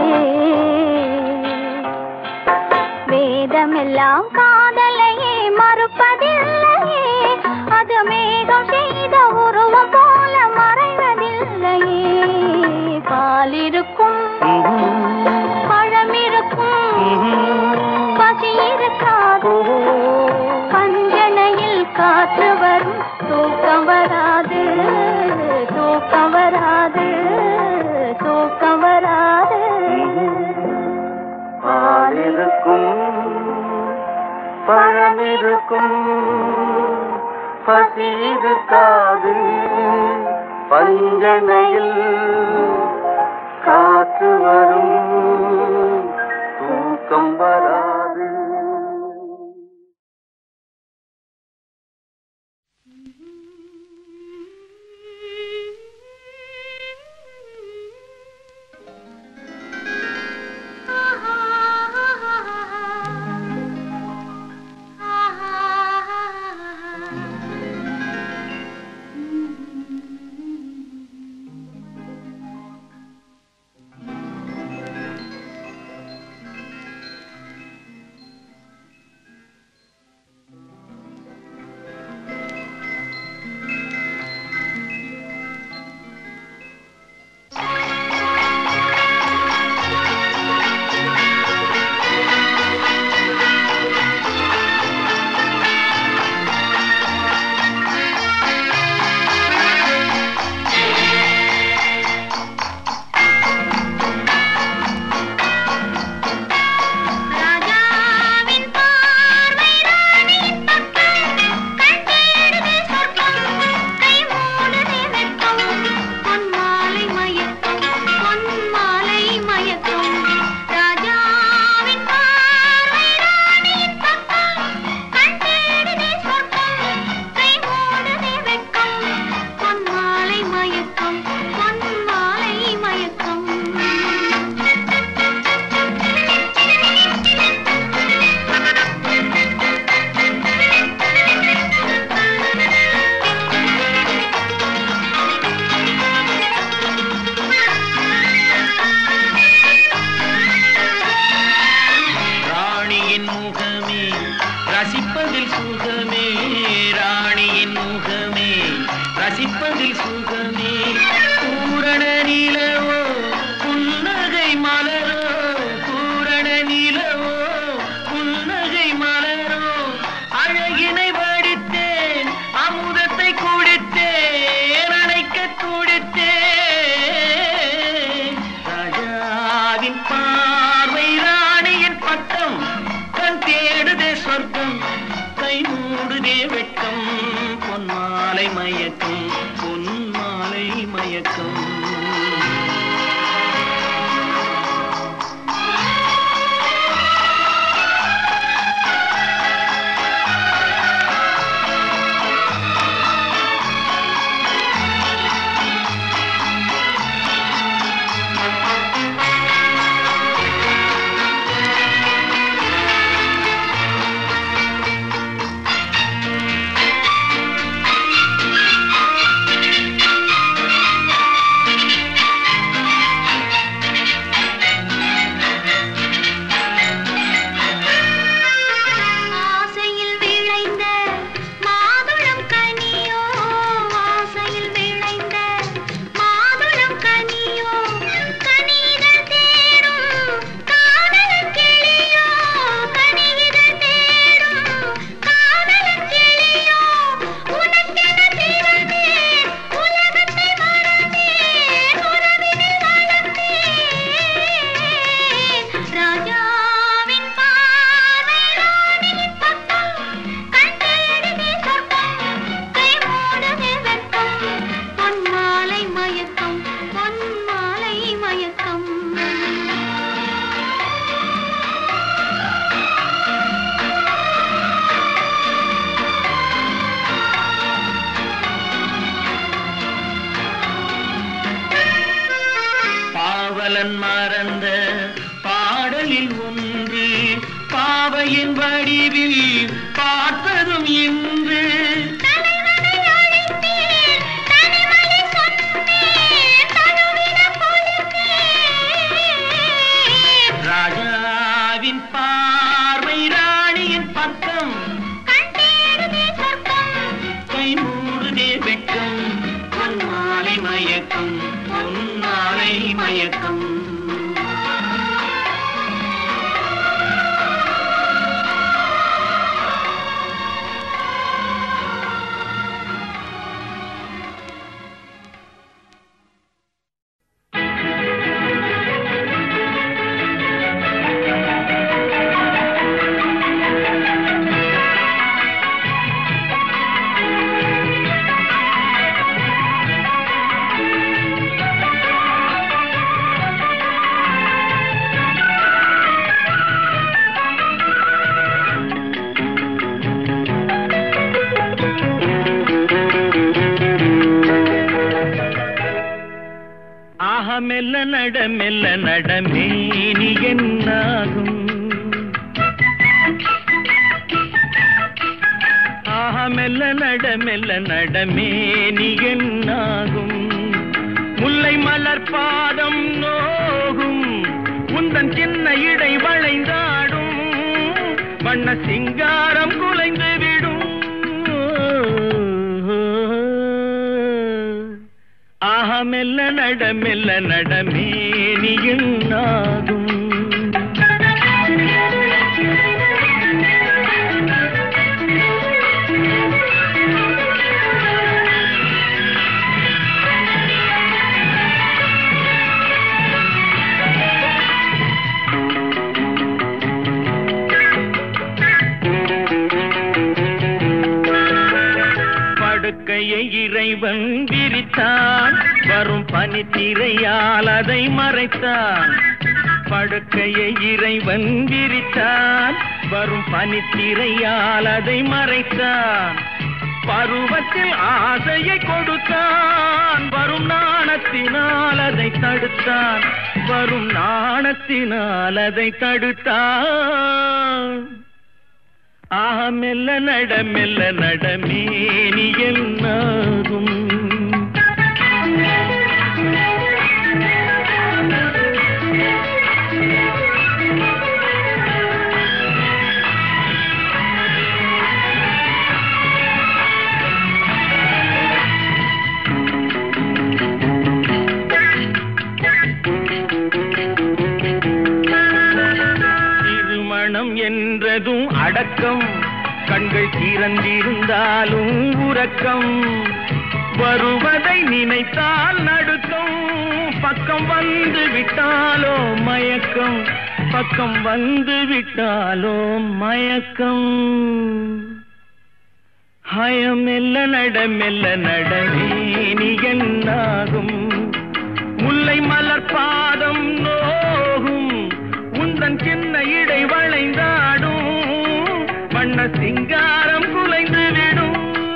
வேதமெல்லாம் காதலையே மறுப்பதில்லையே அது மேகம் செய்த உருவம் போல மறைவதில்லையே பால் இருக்கும் பழம் இருக்கும் பசி இருக்காது பஞ்சனையில் காற்று வரும் தூக்கம் வராது தூக்கம் வராது தூக்கம் வராது பாலிருக்கும் பழமிருக்கும் பசி இருக்காது பஞ்சனையில் காற்று வரும் தூக்கம் வராது ராஜாவின் பார்வை ராணியின் பக்கம் கண் தேடுதே சொர்க்கம் கை மூடுதே வெட்கம் பொன்மாலை மயக்கம் பொன்மாலை மயக்கம் ராஜாவின் பார்வை ராணியின் பக்கம் கண் தேடுதே சொர்க்கம் கை மூடுதே வெட்கம் பொன்மாலை மயக்கம் பொன்மாலை மயக்கம் ராணியின் முகமே ரசிப்பதில் சுகமே ராணியின் முகமே ரசிப்பதில் சுகமே பூரண நிலவோ புன்னகை மலரோ பூரண நிலவோ புன்னகை மலரோ அழகினை வடித்தேன் அமுதத்தை குடித்தேன் அணைக்க துடித்தேன் ராஜாவின் பார்வை ராணியின் பட்டம் பாவையின் வடிவில் பார்த்ததும் இன்று தலைவனை அழைத்தேன் தனிமலை சொன்னேன் தழுவிட பொழுத்தேன் ராஜாவின் பார்வை ராணியின் பக்கம் கண்டேடுதே சொர்க்கம் கை மூடுதே வெட்கம் பொன்மாலை மயக்கம் பொன்மாலை மயக்கம் ஆஹா மெல்ல நட மெல்ல நடமே நீ என்னாகும் ஆஹா மெல்ல நட மெல்ல நடமே நீ என்னாகும் முல்லை மலர் பாதம் நோகும் உந்தன் சின்ன இடை வளைந்தாடும் வண்ண சிங்காரம் குலைந்து விடும் ஆஹா மெல்ல நட மெல்ல நடமே நீ என்னாகும் படுக்கையை இறைவன் விரித்தான் வரும் பனித்திரையால் அதை மறைத்தான் படுக்கையை இறைவன் விரித்தான் வரும் பனித்திரையால் அதை மறைத்தான் பருவத்தில் ஆசையை கொடுத்தான் வரும் நாணத்தினால் அதை தடுத்தான் வரும் நாணத்தினால் அதை தடுத்தான் ஆஹா மெல்ல நட மெல்ல நடமே நீ என்னாகும் திருமணம் என்றதும் அடக்கம் கண்கள் திறந்திருந்தாலும் உறக்கம் வருவதை நினைத்தால் நடுக்கம் பக்கம் வந்து விட்டாலோ மயக்கம் பக்கம் வந்து விட்டாலோ மயக்கம் ஹயம் மெல்ல நட மெல்ல நடமே நீ என்னாகும் முல்லை மலர் பாதம் நோகும் உந்தன் சின்ன இடை வளைந்தாடும் வண்ண சிங்காரம் குலைந்து விடும்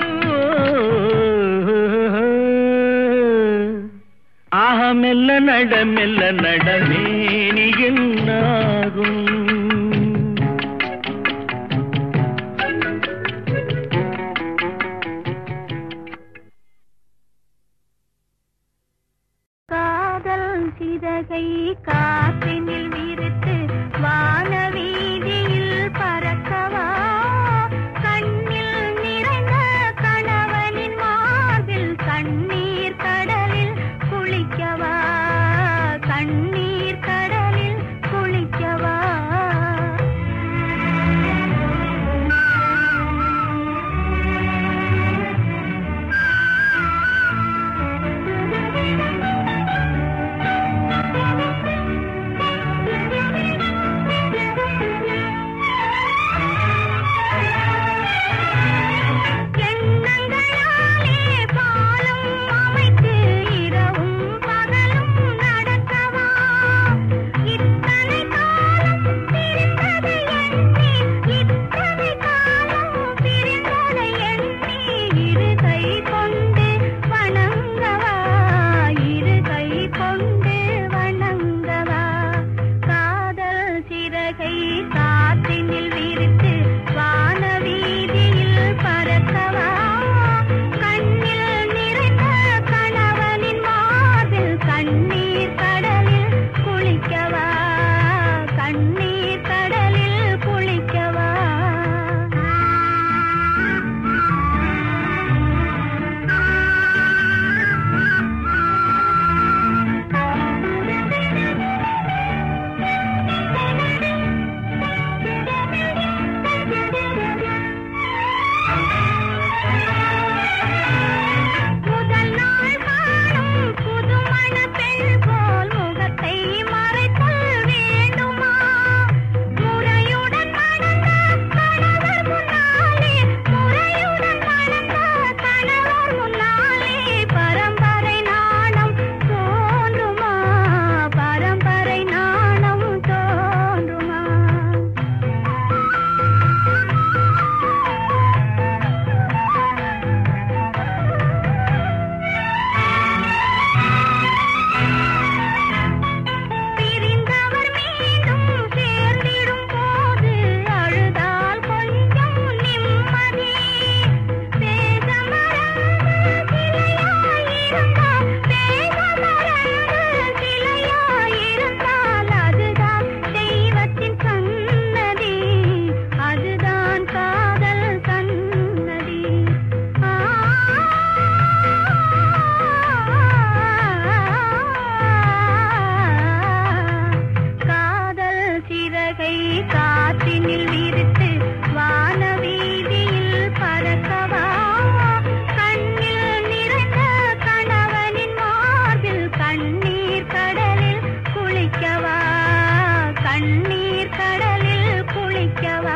ஆஹ மெல்ல நட மெல்ல நடமே நீ என்னாகும் காதல் சிறகை காற்றினில் விரித்து வானவீதியில் பறக்கவா கண்ணில் நிறைந்த கணவனின் மார்பில் கண்ணீர் கடலில் குளிக்கவா கண்ணீர் கடலில் காற்றினில் விரித்து வானவீதியில் பறக்கவா கண்ணில் நிறைந்த கணவனின் மார்பில் கண்ணீர் கடலில் குளிக்கவா கண்ணீர் கடலில் குளிக்கவா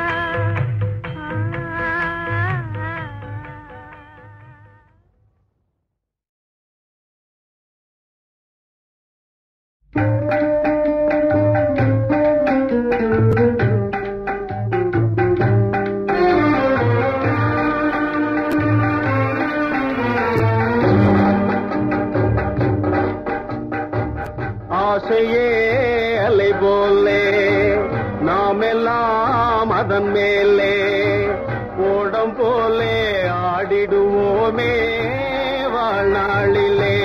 ஆசையே அலை போலே நாம் எல்லாம் அதன் மேலே ஓடம் போலே ஆடிடுவோமே வாழ்நாளிலே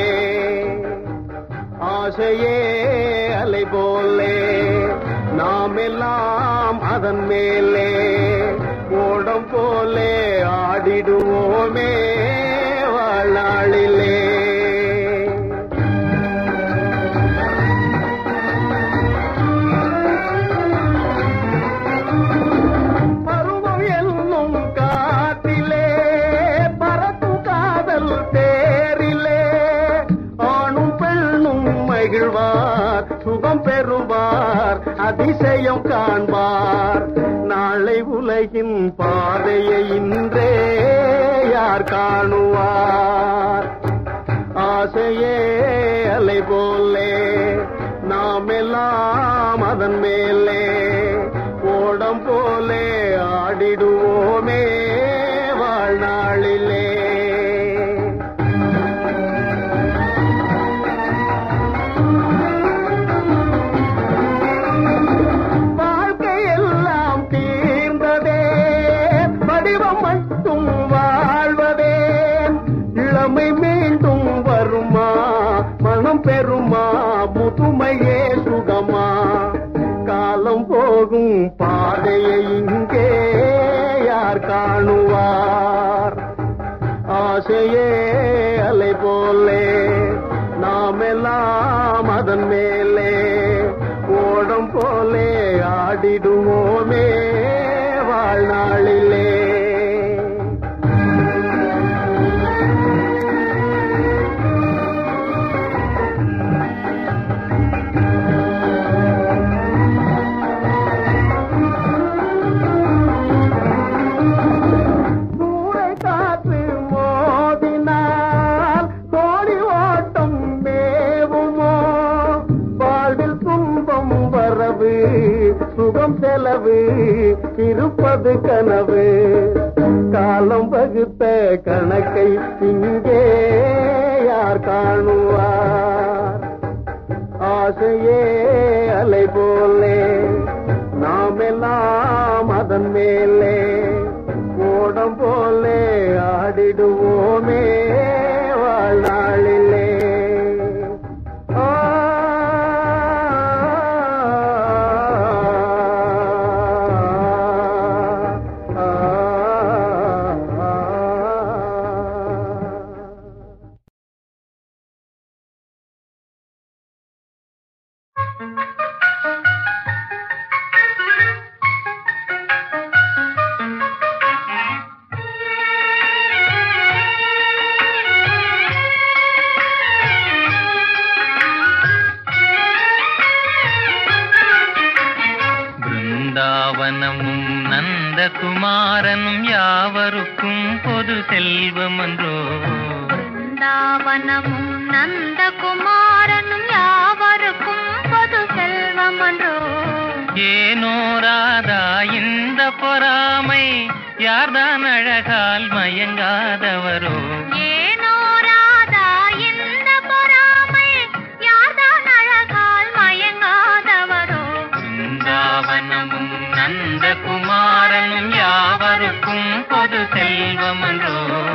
ஆசையே அலை போலே நாம் எல்லாம் அதன் மேலே ஓடம் போலே ஆடிடுவோமே வாழ்நாளிலே பருவம் என்னும் காட்டிலே பறக்கும் காதல் தேரிலே ஆணும் பெண்ணும் மகிழ்வார் சுகம் பெறுவார் அதிசயம் காண்பார் நாளை உலகின் பாதையை இன்றே யார் காணுவார் ஆசையே அலை போலே நாம் எல்லாம் அதன் மேலே ஓடம் போலே ஆடிடுவோமே வாழ்நாளிலே வாழ்க்கை எல்லாம் தீர்ந்ததே வடிவம் மட்டும் வாழ்வதே இளமை மீண்டும் வருமா மனம் பெறுமா முதுமையே சுகமா காலம் போகும் பாதையை இங்கே யார் காணுவார் ஆசையே அலை போலே நாம் எல்லாம் அதன் மேலே ஓடம் போலே ஆடிடுவோமே வாழ்நாளிலே சூறை காற்று மோதினால் கோடி ஓட்டம் மேவுமோ வாழ்வில் துன்பம் வரவு சுகம் செலவு இருப்பது கனவு காலம் வகுத்த கணக்கை இங்கே யார் காணுவார் ஆசையே அலை போலே நாம் எல்லாம் அதன் மேலே ஓடம் போலே ஆடிடுவோமே வாழ்நாளிலே ஆ, ஆ, ஆ, ஆ. பிருந்தாவனமும் நந்தகுமாரனும் யாவருக்கும் பொது செல்வமன்றோ பிருந்தாவனமும் நந்தகுமாரனும் யாவருக்கும் பொது செல்வமன்றோ ஏனோ ராதா இந்த பொறாமை யார்தான் அழகால் மயங்காதவரோ ஏனோ ராதா இந்த பொறாமை யார்தான் அழகால் மயங்காதவரோ பிருந்தாவனமும் நந்தகுமாரனும் யாவருக்கும் பொது செல்வமன்றோ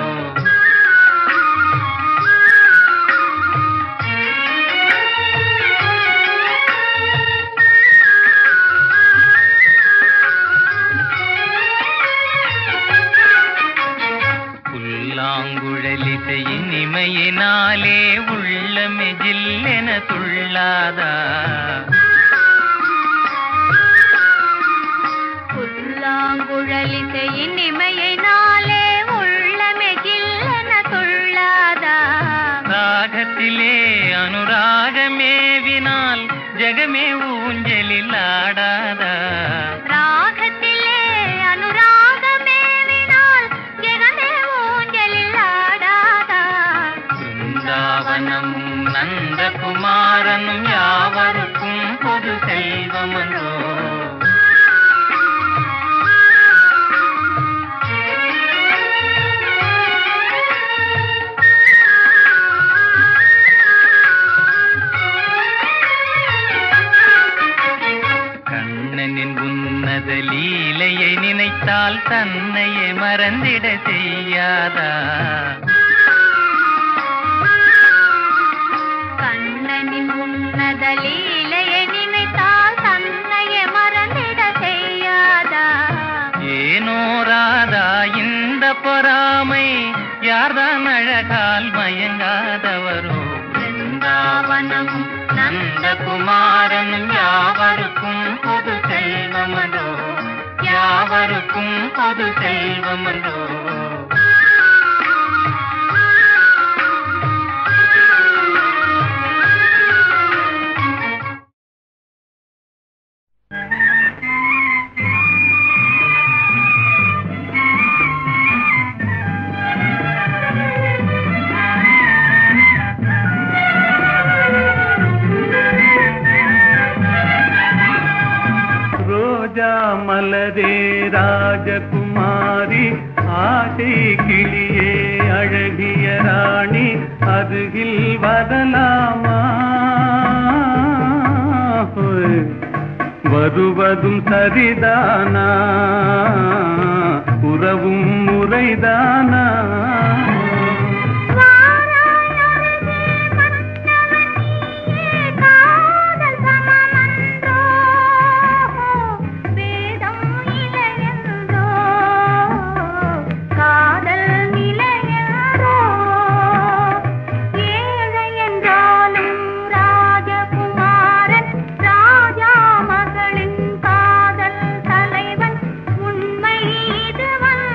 புல்லாங்குழலிசை இனிமையினாலே உள்ளமே ஜில்லென துள்ளாதா ஆசையின் இமையினாலே உள்ளமே கில்லென துள்ளாதா ராகத்திலே அனுராகமேவினால் ஜெகமே ஊஞ்சலில் ஆடாதா ராகத்திலே அனுராகமேவினால் ஜெகமே ஊஞ்சலில் ஆடாதா பிருந்தாவனமும் நந்தகுமாரனும் யாவருக்கும் பொது செல்வமன்றோ கண்ணனின் உன்னத லீலையை நினைத்தால் தன்னையே மறந்திட செய்யாதா கண்ணனின் உன்னத லீலையை நினைத்தால் தன்னையே மறந்திட செய்யாதா ஏனோ ராதா இந்த பொறாமை யார்தான் அழகால் மயங்காதவரோ பிருந்தாவனமும் நந்தகுமாரனும் யாவருக்கும் பொது செல்வமன்றோ யாவருக்கும் பொது செல்வமன்றோ ரோஜா மலரே ராஜகுமாரி ஆசை கிளியே அழகிய ராணி அருகில் வரலாமா ஹோய். வருவதும் சரிதானா உறவும் முறைதானா காதல் சமமன்றோ வேதம் இளையன்றோ காதல் நிலையன்றோ ஏழை என்றாலும் ராஜகுமாரன் ராஜா மகளின் காதல் தலைவன் உண்மை இது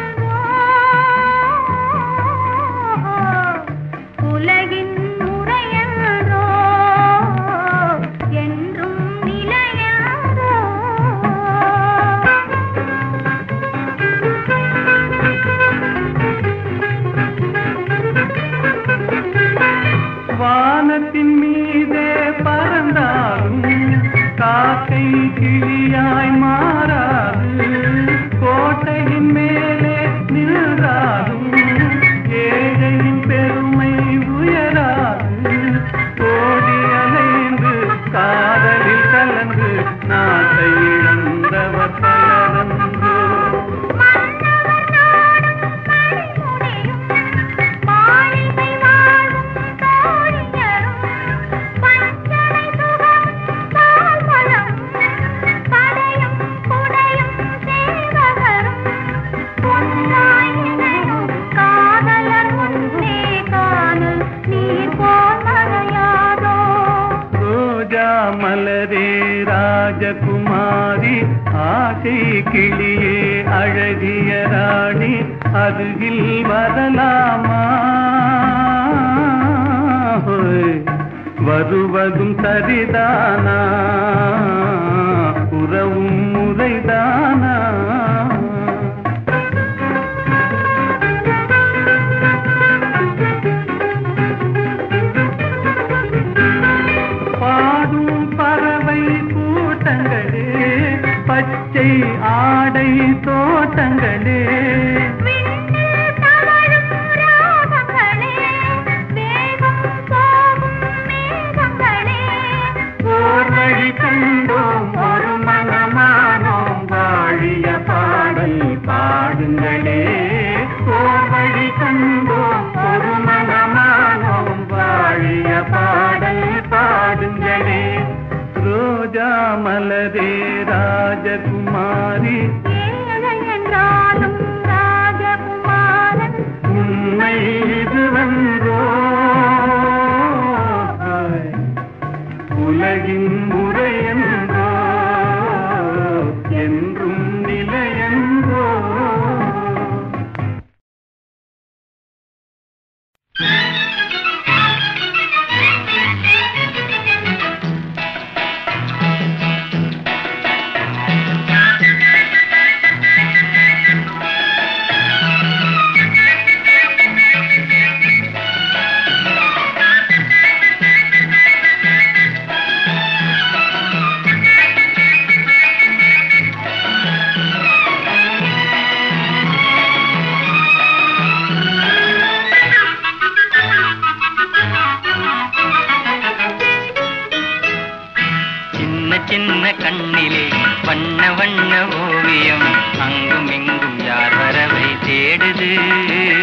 உலகின் முறையன்றோ என்றும் நிலையன்றோ வானத்தின் மீதே பறந்தாலும் காக்கை கிளியாய் மாறாது கோட்டையின் மேலே நின்றாலும் ஏழையின் பெருமை உயராது கோடி அலைந்து காதலில் கலந்து நாட்டை இழந்தவர் பலரன்று மன்னவர் நாடும் மணிமுடியும் மாளிகை வாழும் தோழியரும் பஞ்சனை சுகம் பால்வளம் படையும் குடையும் சேவகரும் ஒன்றாய் இணையும் காதலர் முன்னே காணல் நீர் போல் மறையாதோ ரோஜா மலரே ராஜகுமாரி ஆசை கிளியே அழகிய ராணி அருகில் வரலாமா ஹோய். வருவதும் சரிதானா உறவும் முறைதானா பாடும் பறவை கூட்டங்களே பச்சை ஆடை தோட்டங்களே விண்ணில் தவழும் ராகங்களே வேகம் போகும் மேகங்களே ஓர் வழி கண்டோம் ஒரு மனமானோம் வாழிய பாடல் பாடுங்களே ஓர் வழி கண்டோம் ஒரு மனமானோம் வாழிய பாடல் பாடுங்களே ரோஜா மலரே ராஜகுமாரி ஏழை என்றாலும் ராஜகுமாரன் உண்மை இதுவென்றோ உலகின் முறையென்றோ என்றும் நிலையென்றோ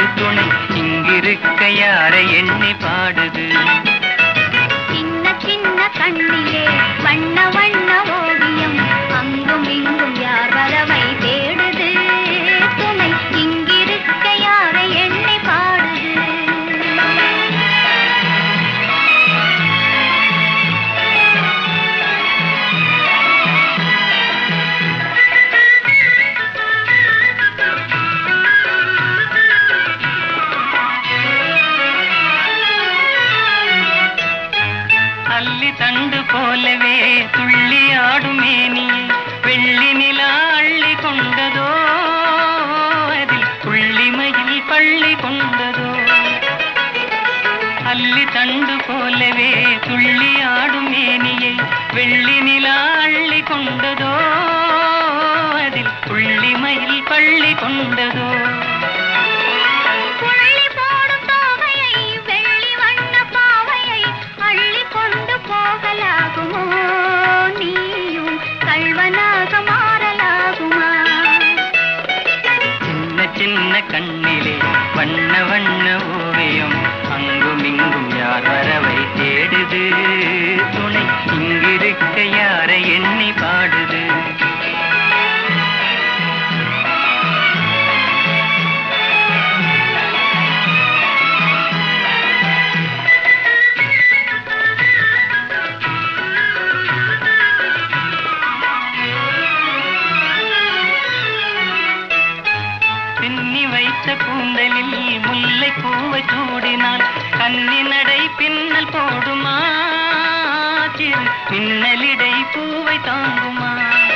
துணை இங்கிருக்க யாரை எண்ணி பாடுது சின்ன சின்ன கண்ணிலே வண்ண வண்ண ஓவியம் அங்கும் இங்கும் யார் வரவை தேடுது துணை இங்கிருக்க யாரை எண்ணி பாடுது அல்லி தண்டு போலவே துள்ளி ஆடும் மேனியை வெள்ளி நிலா அள்ளி கொண்டதோ அதில் புள்ளிமையில் பள்ளி கொண்டதோ அல்லி தண்டு போலவே துள்ளி ஆடும் மேனியை வெள்ளி நிலா அள்ளி கொண்டதோ அதில் புள்ளிமையில் பள்ளி கொண்டதோ புள்ளி போடும் தோகையை வெள்ளி வண்ண பாவையை அள்ளி கொண்டு போகலாகுமோ நீயும் கள்வனாக மாறலாகுமா சின்ன சின்ன கண்ணிலே வண்ண வண்ண ஓவியம் அங்கும் இங்கும் யார் வரவை தேடுது துணை இங்கிருக்க யாரை எண்ணி பாடுது பின்னி வைத்த கூந்தலில் முல்லை பூவை சூடினால் கன்னி நடை பின்னல் போடுமா சிறு பின்னலிடை பூவை தாங்குமா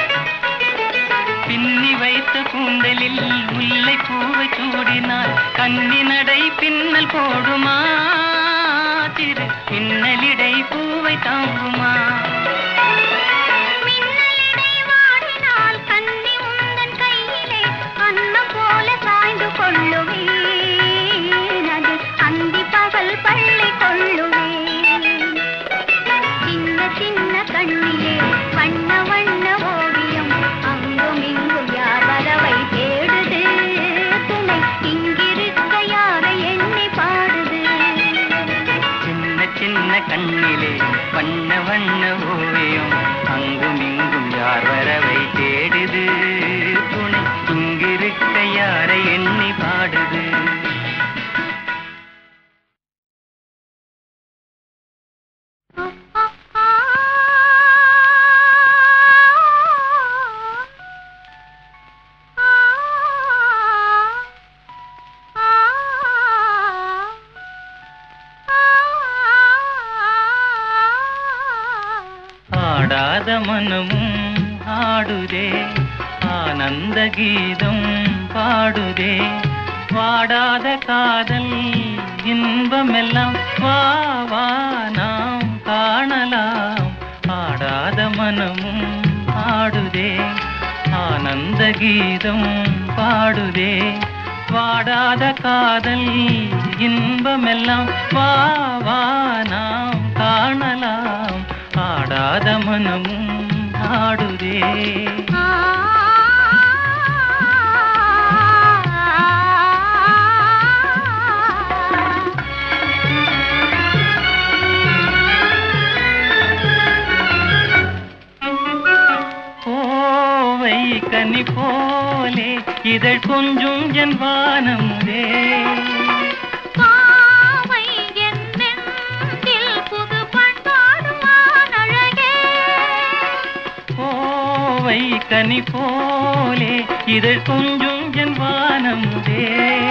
பின்னி வைத்த கூந்தலில் முல்லை பூவை சூடினால் கன்னி நடை பின்னல் போடுமா சிறு பின்னலிடை பூவை தாங்குமா மின்னலிடை வாடினால் கன்னி உந்தன் கையிலே அன்னம் போல சாய்ந்து கொள்ளுவேன் அது அந்தி பகல் பள்ளி கொள்ளுவேன் சின்ன சின்ன கண்ணிலே வண்ண வண்ண ஓவியம் அங்கும் இங்கும் யார் வரவை தேடுது துணை இங்கிருக்க யாரை எண்ணி பாடுது சின்ன சின்ன கண்ணிலே வண்ண வண்ண ஓவியம் அங்கும் இங்கும் யார் வரவை தேடுது துணை இங்கிருக்க யாரை எண்ணி பாடுது ஆடாத மனமும் ஆடுதே ஆனந்த கீதம் பாடுதே வாடாத காதல் இன்பமெல்லாம் வா வா நாம் காணலாம் ஆடாத மனமும் ஆடுதே ஆனந்த கீதம் பாடுதே வாடாத காதல் இன்பமெல்லாம் வா வா நாம் காணலாம் ஆடாத மனமும் ஆடுதே கோவை கனி போலே இதழ் கொஞ்சும் என் வானமுதே பாவை என் நெஞ்சில் புது பண்பாடுவான் அழகே கோவை கனி போலே இதழ் கொஞ்சும் என் வானமுதே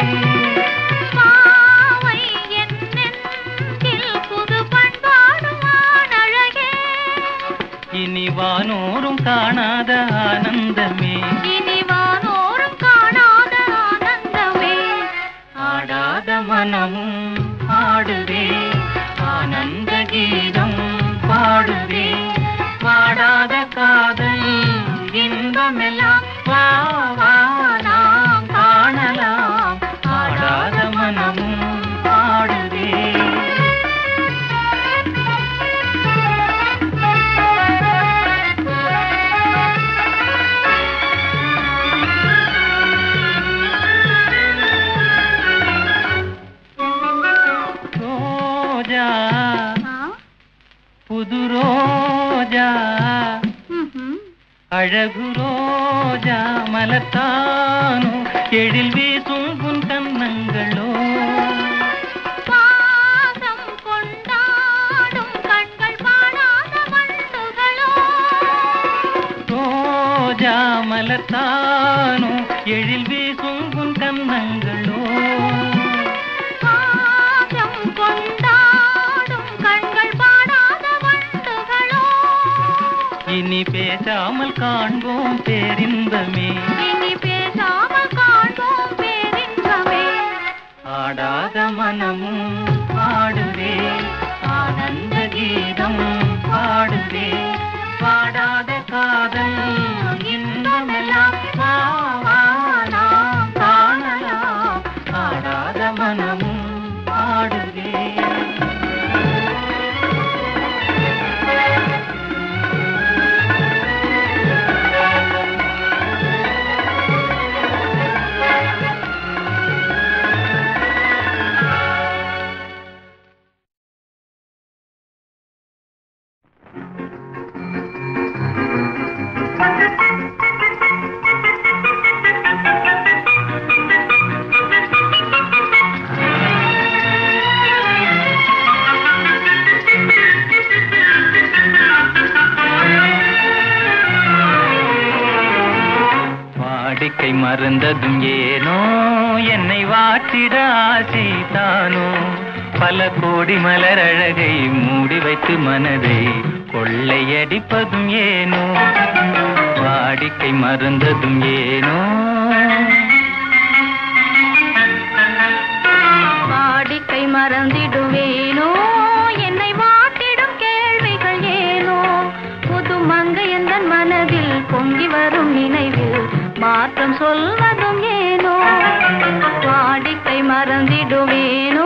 பாவை என் நெஞ்சில் புது பண்பாடுவான் அழகே இனி வானோரும் காணாத ஆனந்தமே இனி வானோரும் காணாத ஆனந்தமே ஆடாத மனமும் ஆடுதே ஆனந்த கீதம் பாடுதே வாடாத காதல் இன்பமெல்லாம் வா வா நாம் காணலாம் ஆடாத மனமும் பாடுதே ஆ அழகு ரோஜா மலத்தானோ எழில் வீசும் உன் கன்னங்களோ பாசம் கொண்டாடும் கண்கள் பாடாத வண்டுகளோ ரோஜா மலத்தானோ எழில் வீசும் உன் கன்னங்களோ பாசம் கொண்டாடும் கண்கள் பாடாத வண்டுகளோ இனி பேசாமல் காண்போம் பேரின்பமே இனி பேசாமல் காண்போம் பேரின்பமே ஆடாத மனமும் பாடுதே ஆனந்த கீதம் பாடுதே பாடாத காதல் இன்பமெல்லாம் வா, வா, நாம் காணலாம் ஆடாத மனமும் பாடுதே வாடிக்கை மறந்ததும் ஏனோ என்னை வாட்டிட ஆசை தானோ பல கோடி மலர் அழகை மூடி வைத்து மனதை கொள்ளையடிப்பதும் ஏனோ வாடிக்கை மறந்ததும் ஏனோ வாடிக்கை மறந்திடுவேனோ என்னை வாட்டிடும் கேள்விகள் ஏனோ புது மங்கையந்தன் மனதில் பொங்கி வரும் நினைவில் மாற்றம் சொல்வதும் ஏனோ வாடிக்கை மறந்திடுவேனோ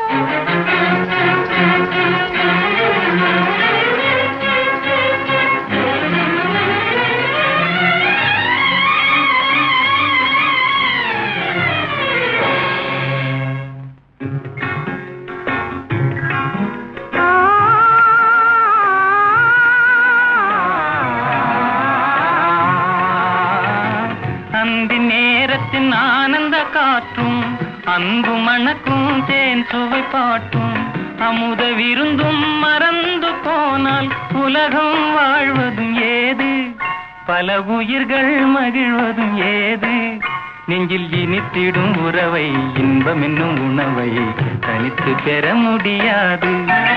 அந்தி நேரத்தின் ஆனந்த காற்றும் அன்பு மணக்கும் தேன் சுவை பாட்டும் அமுத விருந்தும் மறந்து போனால் உலகம் வாழ்வதும் ஏது பல உயிர்கள் மகிழ்வதும் ஏது நெஞ்சில் இனித்திடும் உறவை இன்பம் என்னும் உணவை தனித்து பெற முடியாது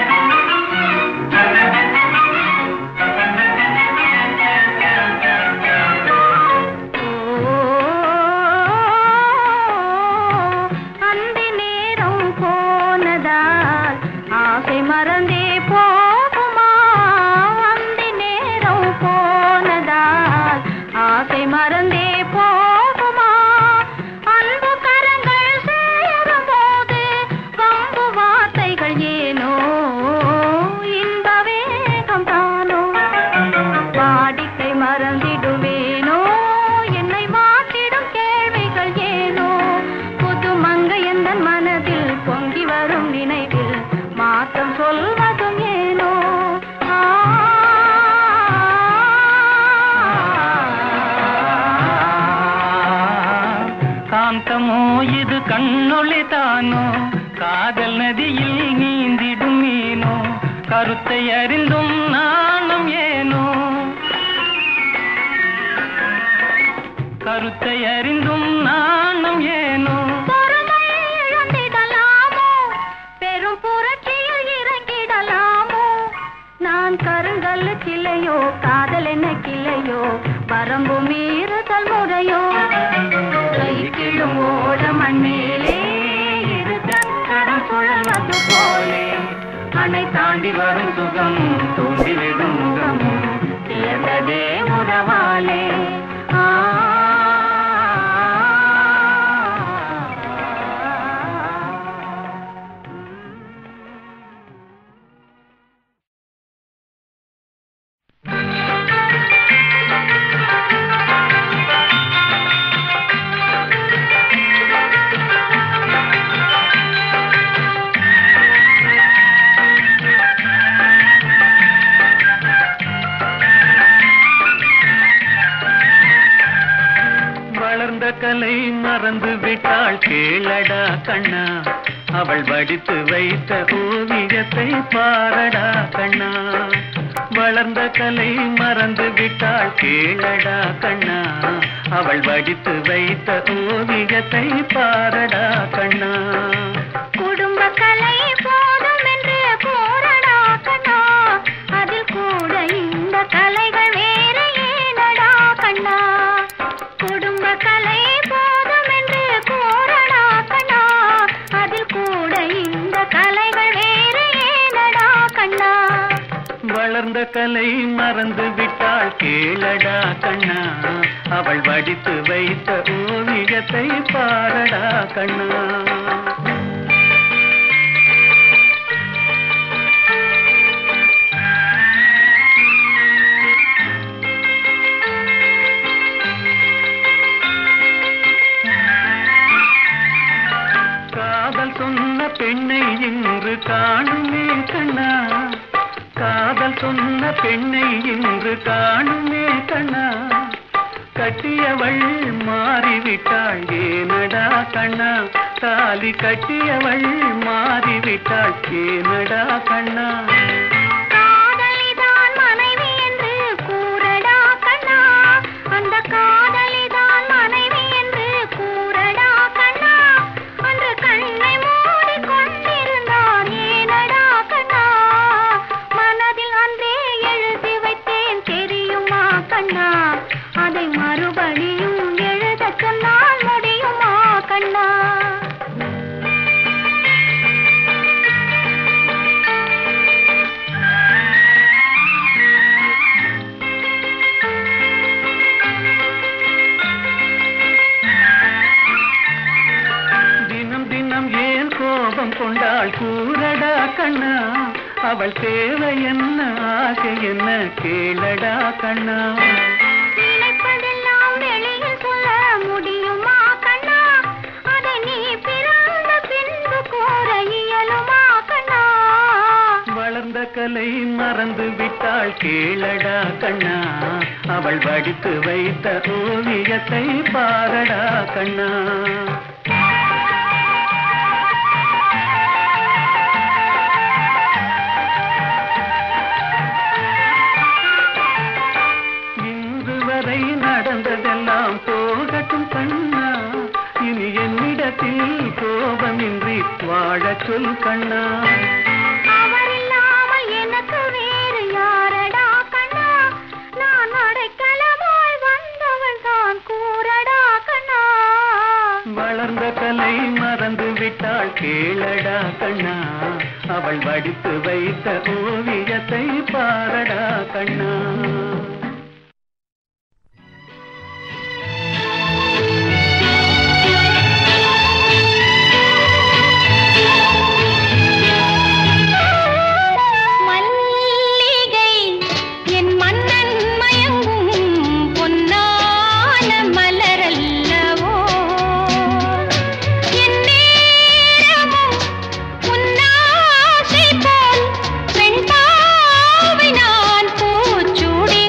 அந்தி நேரம் போனதால் ஆசை மறந்தே போகுமா அந்தி நேரம் போனதால் ஆசை மறந்தே போகுமா அன்பு கரங்கள் சேரும் போது வம்பு வார்த்தைகள் ஏனோ இன்ப வேகம் தானோ வாடிக்கை மறந்திடுவேனோ என்னை மாற்றிடும் கேள்விகள் ஏனோ புது மங்கையந்தன் மனதில் பொங்கி வரும் நினைவில் மாற்றம் சொல்வதும் ஏனோ ஆ காந்தமோ இது கண்ணொளி தானோ காதல் நதியில் நீந்திடும் மீனோ கருத்தை அறிந்தும் நாணம் ஏனோ கருத்தை அறிந்தும் நாணம் ஏனோ பொறுமை இழந்திடலாமோ பெரும் புரட்சியில் இறங்கிடலாமோ நான் கருங்கல் கிளையோ காதல் என்ன கிளையோ வரம்பு மீறுதல் முறையோ கைக்கிடும் ஓட மண்மேலே இரு கற்கடம் சுழல்வது போலே அணை தாண்டி வரும் சுகம் தோன்றிவிடும் முகமும் சேர்ந்ததே உறவாலே ஆ ஆ வளர்ந்த கலை மறந்து விட்டாள் கேளடா கண்ணா அவள் வடித்து வைத்த ஓவியத்தை பாரடா கண்ணா வளர்ந்த கலை மறந்து விட்டாள் கேளடா கண்ணா அவள் வடித்து வைத்த ஓவியத்தை பாரடா கண்ணா குடும்ப கலை போதும் என்று போரடா கண்ணா அதில் கூட இந்த கலைகள் வேற ஏனடா கண்ணா குடும்ப கலை போதும் என்று போரடா கண்ணா அதில் கூட இந்த கலைகள் வேற ஏனடா கண்ணா வளர்ந்த கலை மறந்து விட்டாள் கேளடா கண்ணா அவள் வடித்து வைத்த ஓவியத்தை பாரடா கண்ணா காதல் சொன்ன பெண்ணை இன்று காணுமே கண்ணா காதல் சொன்ன பெண்ணை இன்று காணுமே கண்ணா கட்டியவள் மாறிவிட்டாள் ஏனடா கண்ணா தாலி கட்டியவள் மாறிவிட்டாள் ஏனடா கண்ணா காதலிதான் மனைவி என்று கூறடா கண்ணா அந்த காதலிதான் மனைவி என்று கூறடா கண்ணா அன்று கண்ணை மூடி கொண்டிருந்தான் ஏனடா கண்ணா மனதில் அன்றே எழுதி வைத்தேன் தெரியுமா கண்ணா அதை மறுபடியும் எழுதச் சொன்னால் முடியுமா கண்ணா தினம் தினம் ஏன் கோபம் கொண்டாள் கூறடா கண்ணா அவள் தேவை என்ன ஆசை என்ன கேளடா கண்ணா நினைப்பதெல்லாம் வெளியில் சொல்ல முடியுமா கண்ணா அதை நீ பிறந்த பின்பு கூற இயலுமா கண்ணா வளர்ந்த கலை மறந்து விட்டாள் கேளடா கண்ணா அவள் வடித்து வைத்த ஓவியத்தை பாரடா கண்ணா இன்று வரை நடந்ததெல்லாம் போகட்டும் கண்ணா இனி என்னிடத்தில் கோபமின்றி வாழச் சொல் கண்ணா அவர் இல்லாமல் எனக்கு வேறு யாரடா கண்ணா நான் அடைக்கலமாய் வந்தவள் தான் கூறடா கண்ணா வளர்ந்த கலை மறந்து விட்டாள் கேளடா கண்ணா அவள் வடித்து வைத்த ஓவியத்தை பாரடா கண்ணா மல்லிகை என் மன்னன் மயங்கும் பொன்னான மலரல்லவோ என் நேரமும் உன்னாசை போல் பெண் பாவை நான் பூச்சூடி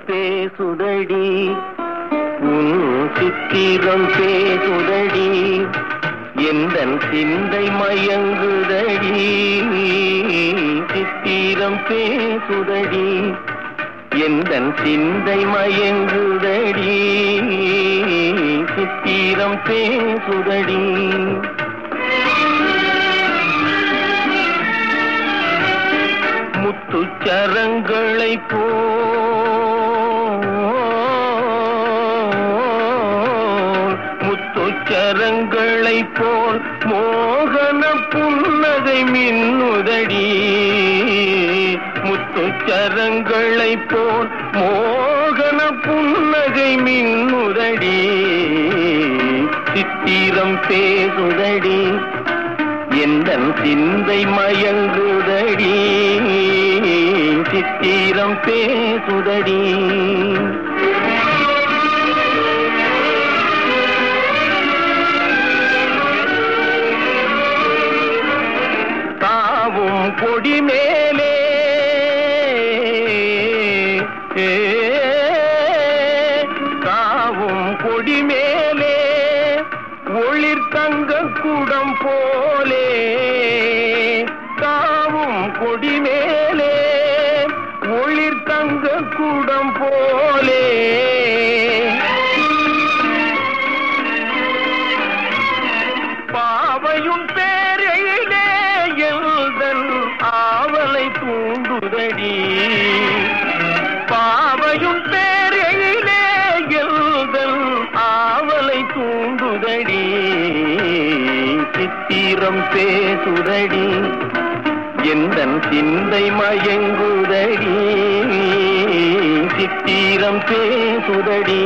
பேசுதடி உன் சித்திரம் பேசுதடி எந்தன் சிந்தை மயங்குதடி சித்திரம் பேசுதடி எந்தன் சிந்தை மயங்குதடி சித்திரம் பேசுதடி முத்துச்சரங்களை போல் முத்துச்சரங்களை போல் மோகன புன்னகை மின்னுதடி முத்துச்சரங்களை போல் மோகன புன்னகை மின்னுதடி சித்திரம் பேசுதடி எந்தன் சிந்தை மயங்குதடி சித்திரம் பேசுதடி தாவும் கொடி மேலே ஏ, தாவும் கொடி மேலே ஒளிர் தங்க குடம் போலே தாவும் கொடி மேலே ஒளிர் தங்க குடம் போலே பாவையும் பேரையிலே எழுதன் ஆவலை தூண்டுதடி பாவையும் பேரையிலே எழுதன் ஆவலை தூண்டுதடி சித்திரம் பேசுதடி எந்தன் சிந்தை மயங்குதடி சித்திரம் பேசுதடி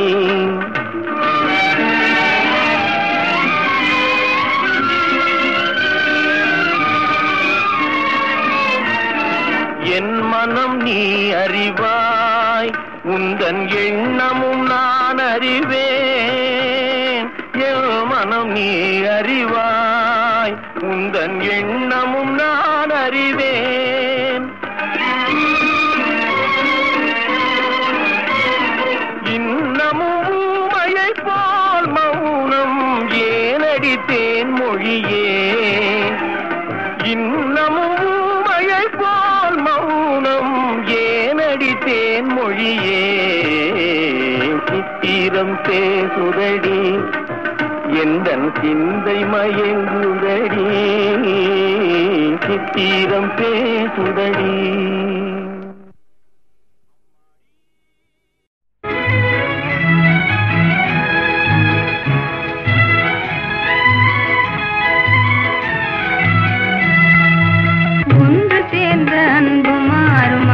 என் மனம் நீ அறிவாய் உந்தன் எண்ணமும் நான் அறிவேன் என் மனம் நீ அறிவாய் உந்தன் எண்ணமும் நான் அறிவேன் இன்னமும் ஊமையை போல் மௌனம் ஏனடி தேன் மொழியே இன்னமும் ஊமையை போல் மௌனம் ஏனடி தேன் மொழியே சித்திரம் பேசுதடி எந்தன் சிந்தை மயங்குதடி சித்திரம் பேசுதடி ஒன்று சேர்ந்த அன்பு மாறுமா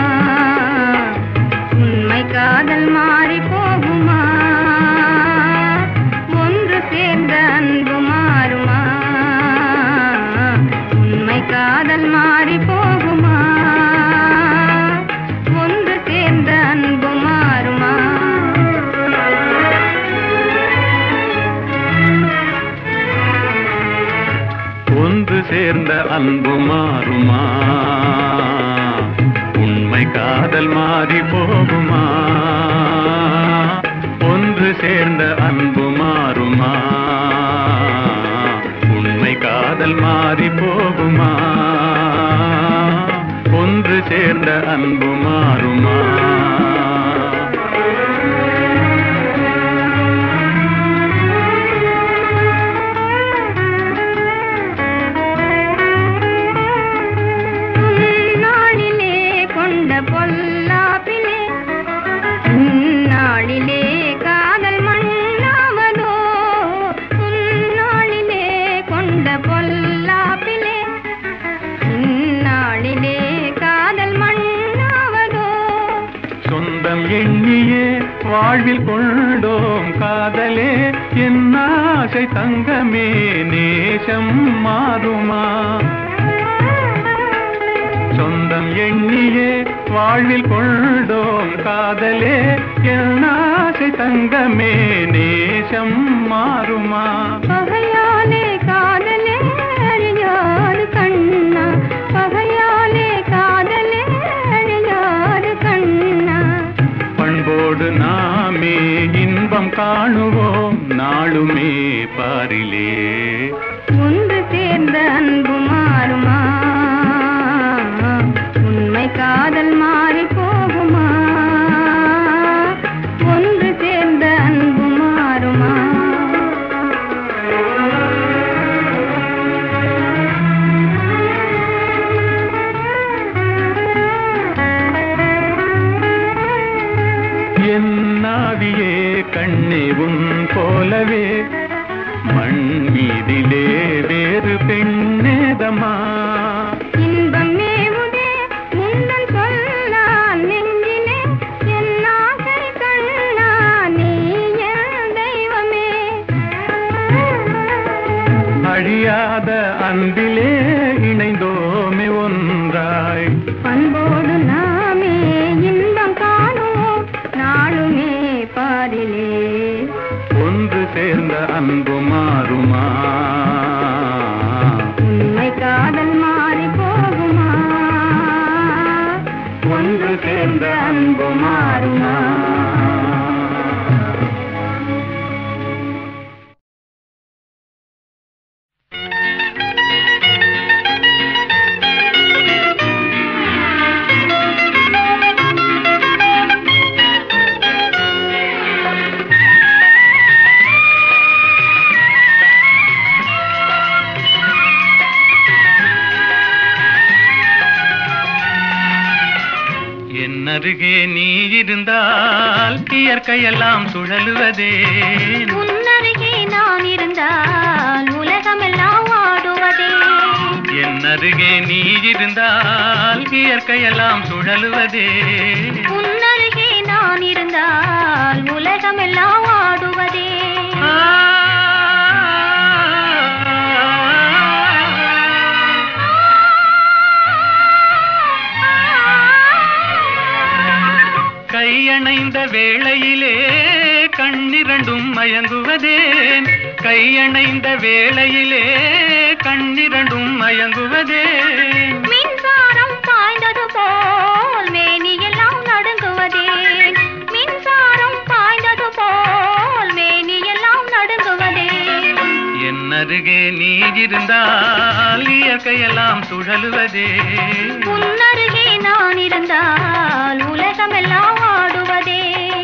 உண்மை காதல் மாறி போகுமா ஒன்று சேர்ந்த அன்பு மாறுமா உண்மை காதல் மாறி போகுமா ஒன்று சேர்ந்த அன்பு மாறுமா ஒன்று சேர்ந்த அன்பு மாறுமா உண்மை காதல் மாறி போகுமா ஒன்று சேர்ந்த அன்பு மாறுமா உண்மை காதல் மாறி போகுமா ஒன்று சேர்ந்த அன்பு மாறுமா நாளிலே கொண்ட பொல்லாப்பிலே நாளிலே காதல் மண்ணாவதோ நாளிலே கொண்ட பொல்லாப்பிலே நாளிலே காதல் மண்ணாவதோ சொந்தம் எண்ணியே வாழ்வில் கொண்டோம் காதலே என் ஆசை தங்கமே நேசம் மாறுமா சொந்தம் எண்ணியே வாழ்வில் கொண்டோம் காதலே என் ஆசை தங்கமே நேசம் மாறுமா பகையாலே காதலே அழியாது கண்ணா பகையாலே காதலே அழியாது கண்ணா பண் இன்பம் காணுவோம் நாளுமே பாரிலே ஒன்று சேர்ந்த அன்பு மாறுமா உண்மை காதல் மாறி போகுமா ஒன்று சேர்ந்த அன்பு மாறுமா என் நாவியே கண்ணே உன் போலவே மண் மீதிலே வேறு பெண்ணேதமா இன்பம் மேவுதே முந்தன் சொல்லால் நெஞ்சிலே என் ஆசை கண்ணா நீ என் தெய்வமே அழியாத அன்பிலே இணைந்தோமே ஒன்றாய் பண்போடு நாமே இன்பம் காணுவோம் நாளுமே பாரிலே ஒன்று சேர்ந்த அன்பு மாறுமா உண்மை காதல் மாறி போகுமா ஒன்று சேர்ந்த அன்பு மாறுமா என் அருகே நீ இருந்தால் இயற்கையெல்லாம் சுழலுவதே உன்னருகே நான் இருந்தால் உலகமெல்லாம் ஆடுவதே என் அருகே நீ இருந்தால் இயற்கையெல்லாம் சுழலுவதே உன்னருகே நான் இருந்தால் உலகமெல்லாம் ஆடுவதே கையணைந்த வேளையிலே கண்ணிரண்டும் மயங்குவதேன் கையணைந்த வேளையிலே கண்ணிரண்டும் மயங்குவதேன் மின்சாரம் பாய்ந்தது போல் மேனியெல்லாம் நடுங்குவதே மின்சாரம் பாய்ந்தது போல் மேனியெல்லாம் நடுங்குவதே என் அருகே நீ இருந்தால் இயற்கையெல்லாம் சுழலுவதே உன்னருகே நான் இருந்தால் உலகமெல்லாம் ஆடுவதே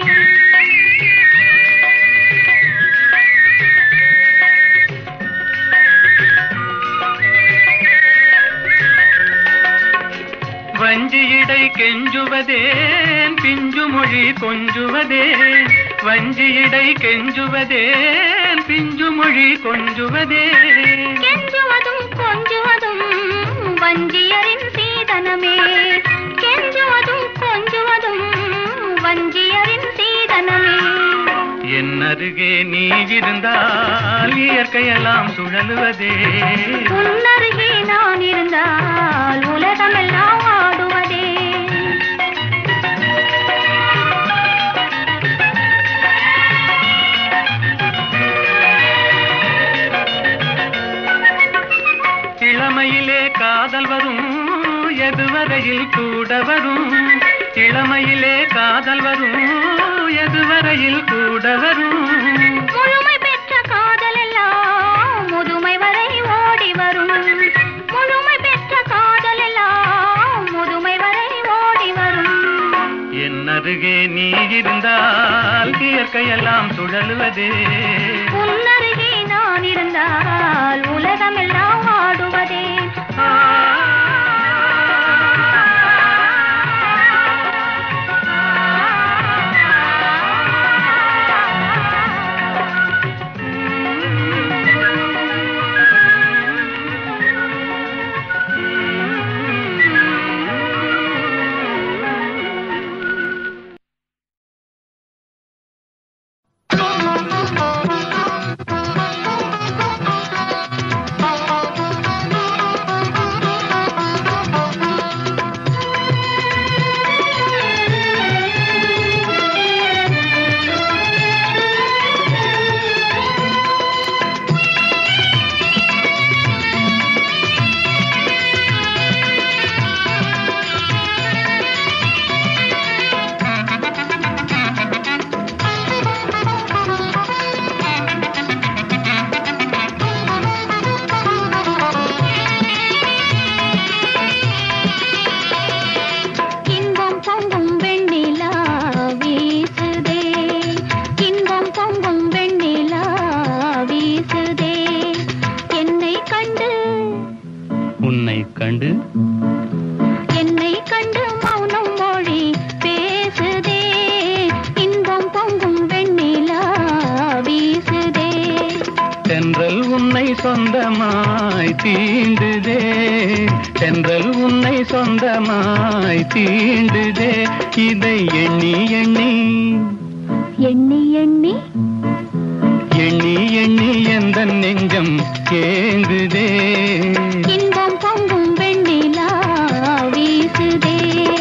வஞ்சியிடை கெஞ்சுவதேன் பிஞ்சு மொழி கொஞ்சுவதேன் வஞ்சியிடை கெஞ்சுவதேன் பிஞ்சு மொழி கொஞ்சுவதேன் கெஞ்சுவதும் கொஞ்சுவதும் வஞ்சியரின் சீதனமே கெஞ்சுவதும் கொஞ்சுவதும் வஞ்சியரின் சீதனமே என் அருகே நீ இருந்தால் இயற்கையெல்லாம் சுழலுவதே உன்னருகே நான் இருந்தால் உலகமெல்லாம் ஆடுவதே இளமையிலே காதல் வரும் எதுவரையில் கூட வரும் இளமையிலே காதல் வரும் எதுவரையில் கூட வரும் முழுமை பெற்ற காதல் எல்லாம் முதுமை வரை ஓடி வரும் முழுமை பெற்ற காதல் எல்லாம் முதுமை வரை ஓடி வரும் என் அருகே நீ இருந்தால் இயற்கையெல்லாம் சுழலுவதே உன்னருகே நான் இருந்தால் உலகமெல்லாம் ஆடுவதே Thank உன்னை சொந்தமாய் தீண்டுதே தென்றல் உன்னை சொந்தமாய் தீண்டுதே இதை எண்ணி எண்ணி எண்ணி எண்ணி எண்ணி எண்ணி எந்த நெஞ்சம் ஏங்குதே இன்பம் பொங்கும் வெண்ணிலா வீசுதே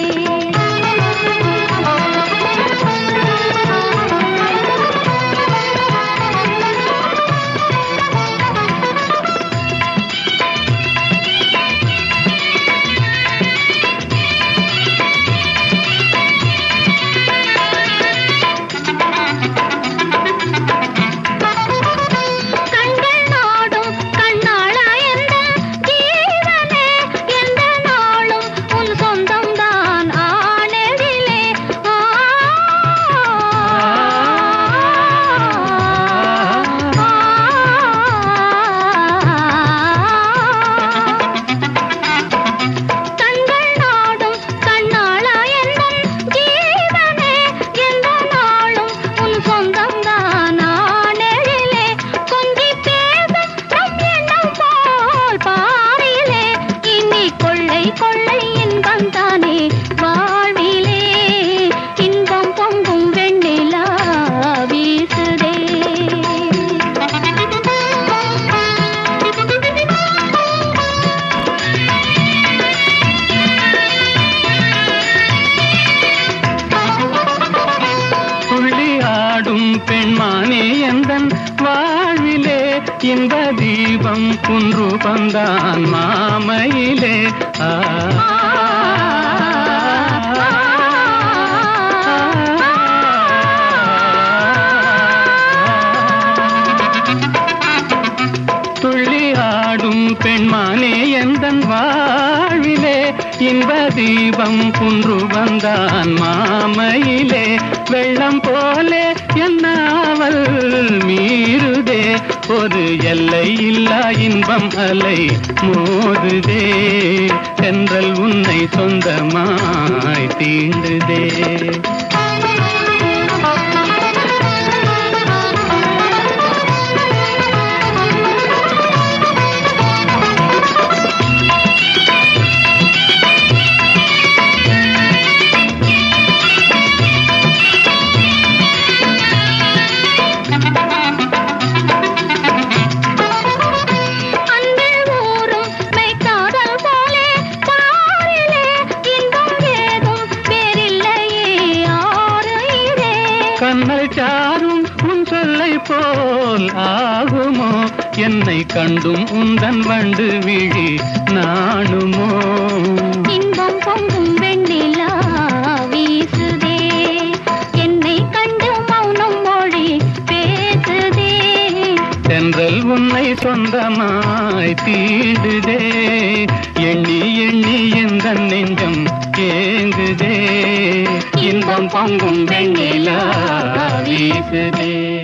கண்கள் நாடும் கண்ணாளா எந்த ஜீவனே எந்த நாளும் உன் சொந்தம்தான் ஆனதிலே ஆ கண்கள் நாடும் கண்ணாளா எந்தன் ஜீவனே எந்த நாளும் உன் சொந்தம்தான் ஆனதிலே கொஞ்சி பேச நம் எண்ணம் போல் பாரிலே இனி கொள்ளை கொள்ளை இன்பம் தானே வாழ்விலே இன்பம் பொங்கும் வெண்ணிலா வீசுதே துள்ளி ஆடும் பெண்மானே எந்தன் வாழ்விலே இந்த தீபம் குன்று பந்தான் மாமையிலே ஆ துள்ளி ஆடும் பெண்மானே எந்தன் வாழ்விலே இன்ப தீபம் குன்று வந்தான் மாமையிலே வெள்ளம் போலே என்னாவல் மீறுதே ஒரு எல்லை இல்லா இன்பம் அலை மோதுதே தென்றல் உன்னை சொந்தமாய் தீண்டுதே அன்பில் ஊறும் மெய்க்காதல் போலே பாரிலே இன்பம் ஏதும் வேறில்லையே ஆறு இதே கண்ணல் சாரும் உன் சொல்லை போல் ஆகுமோ என்னை கண்டும் உந்தன் வண்டு விழி நாணுமோ இன்பம் பொங்கும் வெண்ணிலா வீசுதே என்னை கண்டு மௌனம் மொழி பேசுதே தென்றல் உன்னை சொந்தமாய் தீண்டுதே எண்ணி எண்ணி இந்த நெஞ்சம் ஏங்குதே இன்பம் பொங்கும் வெண்ணிலா வீசுதே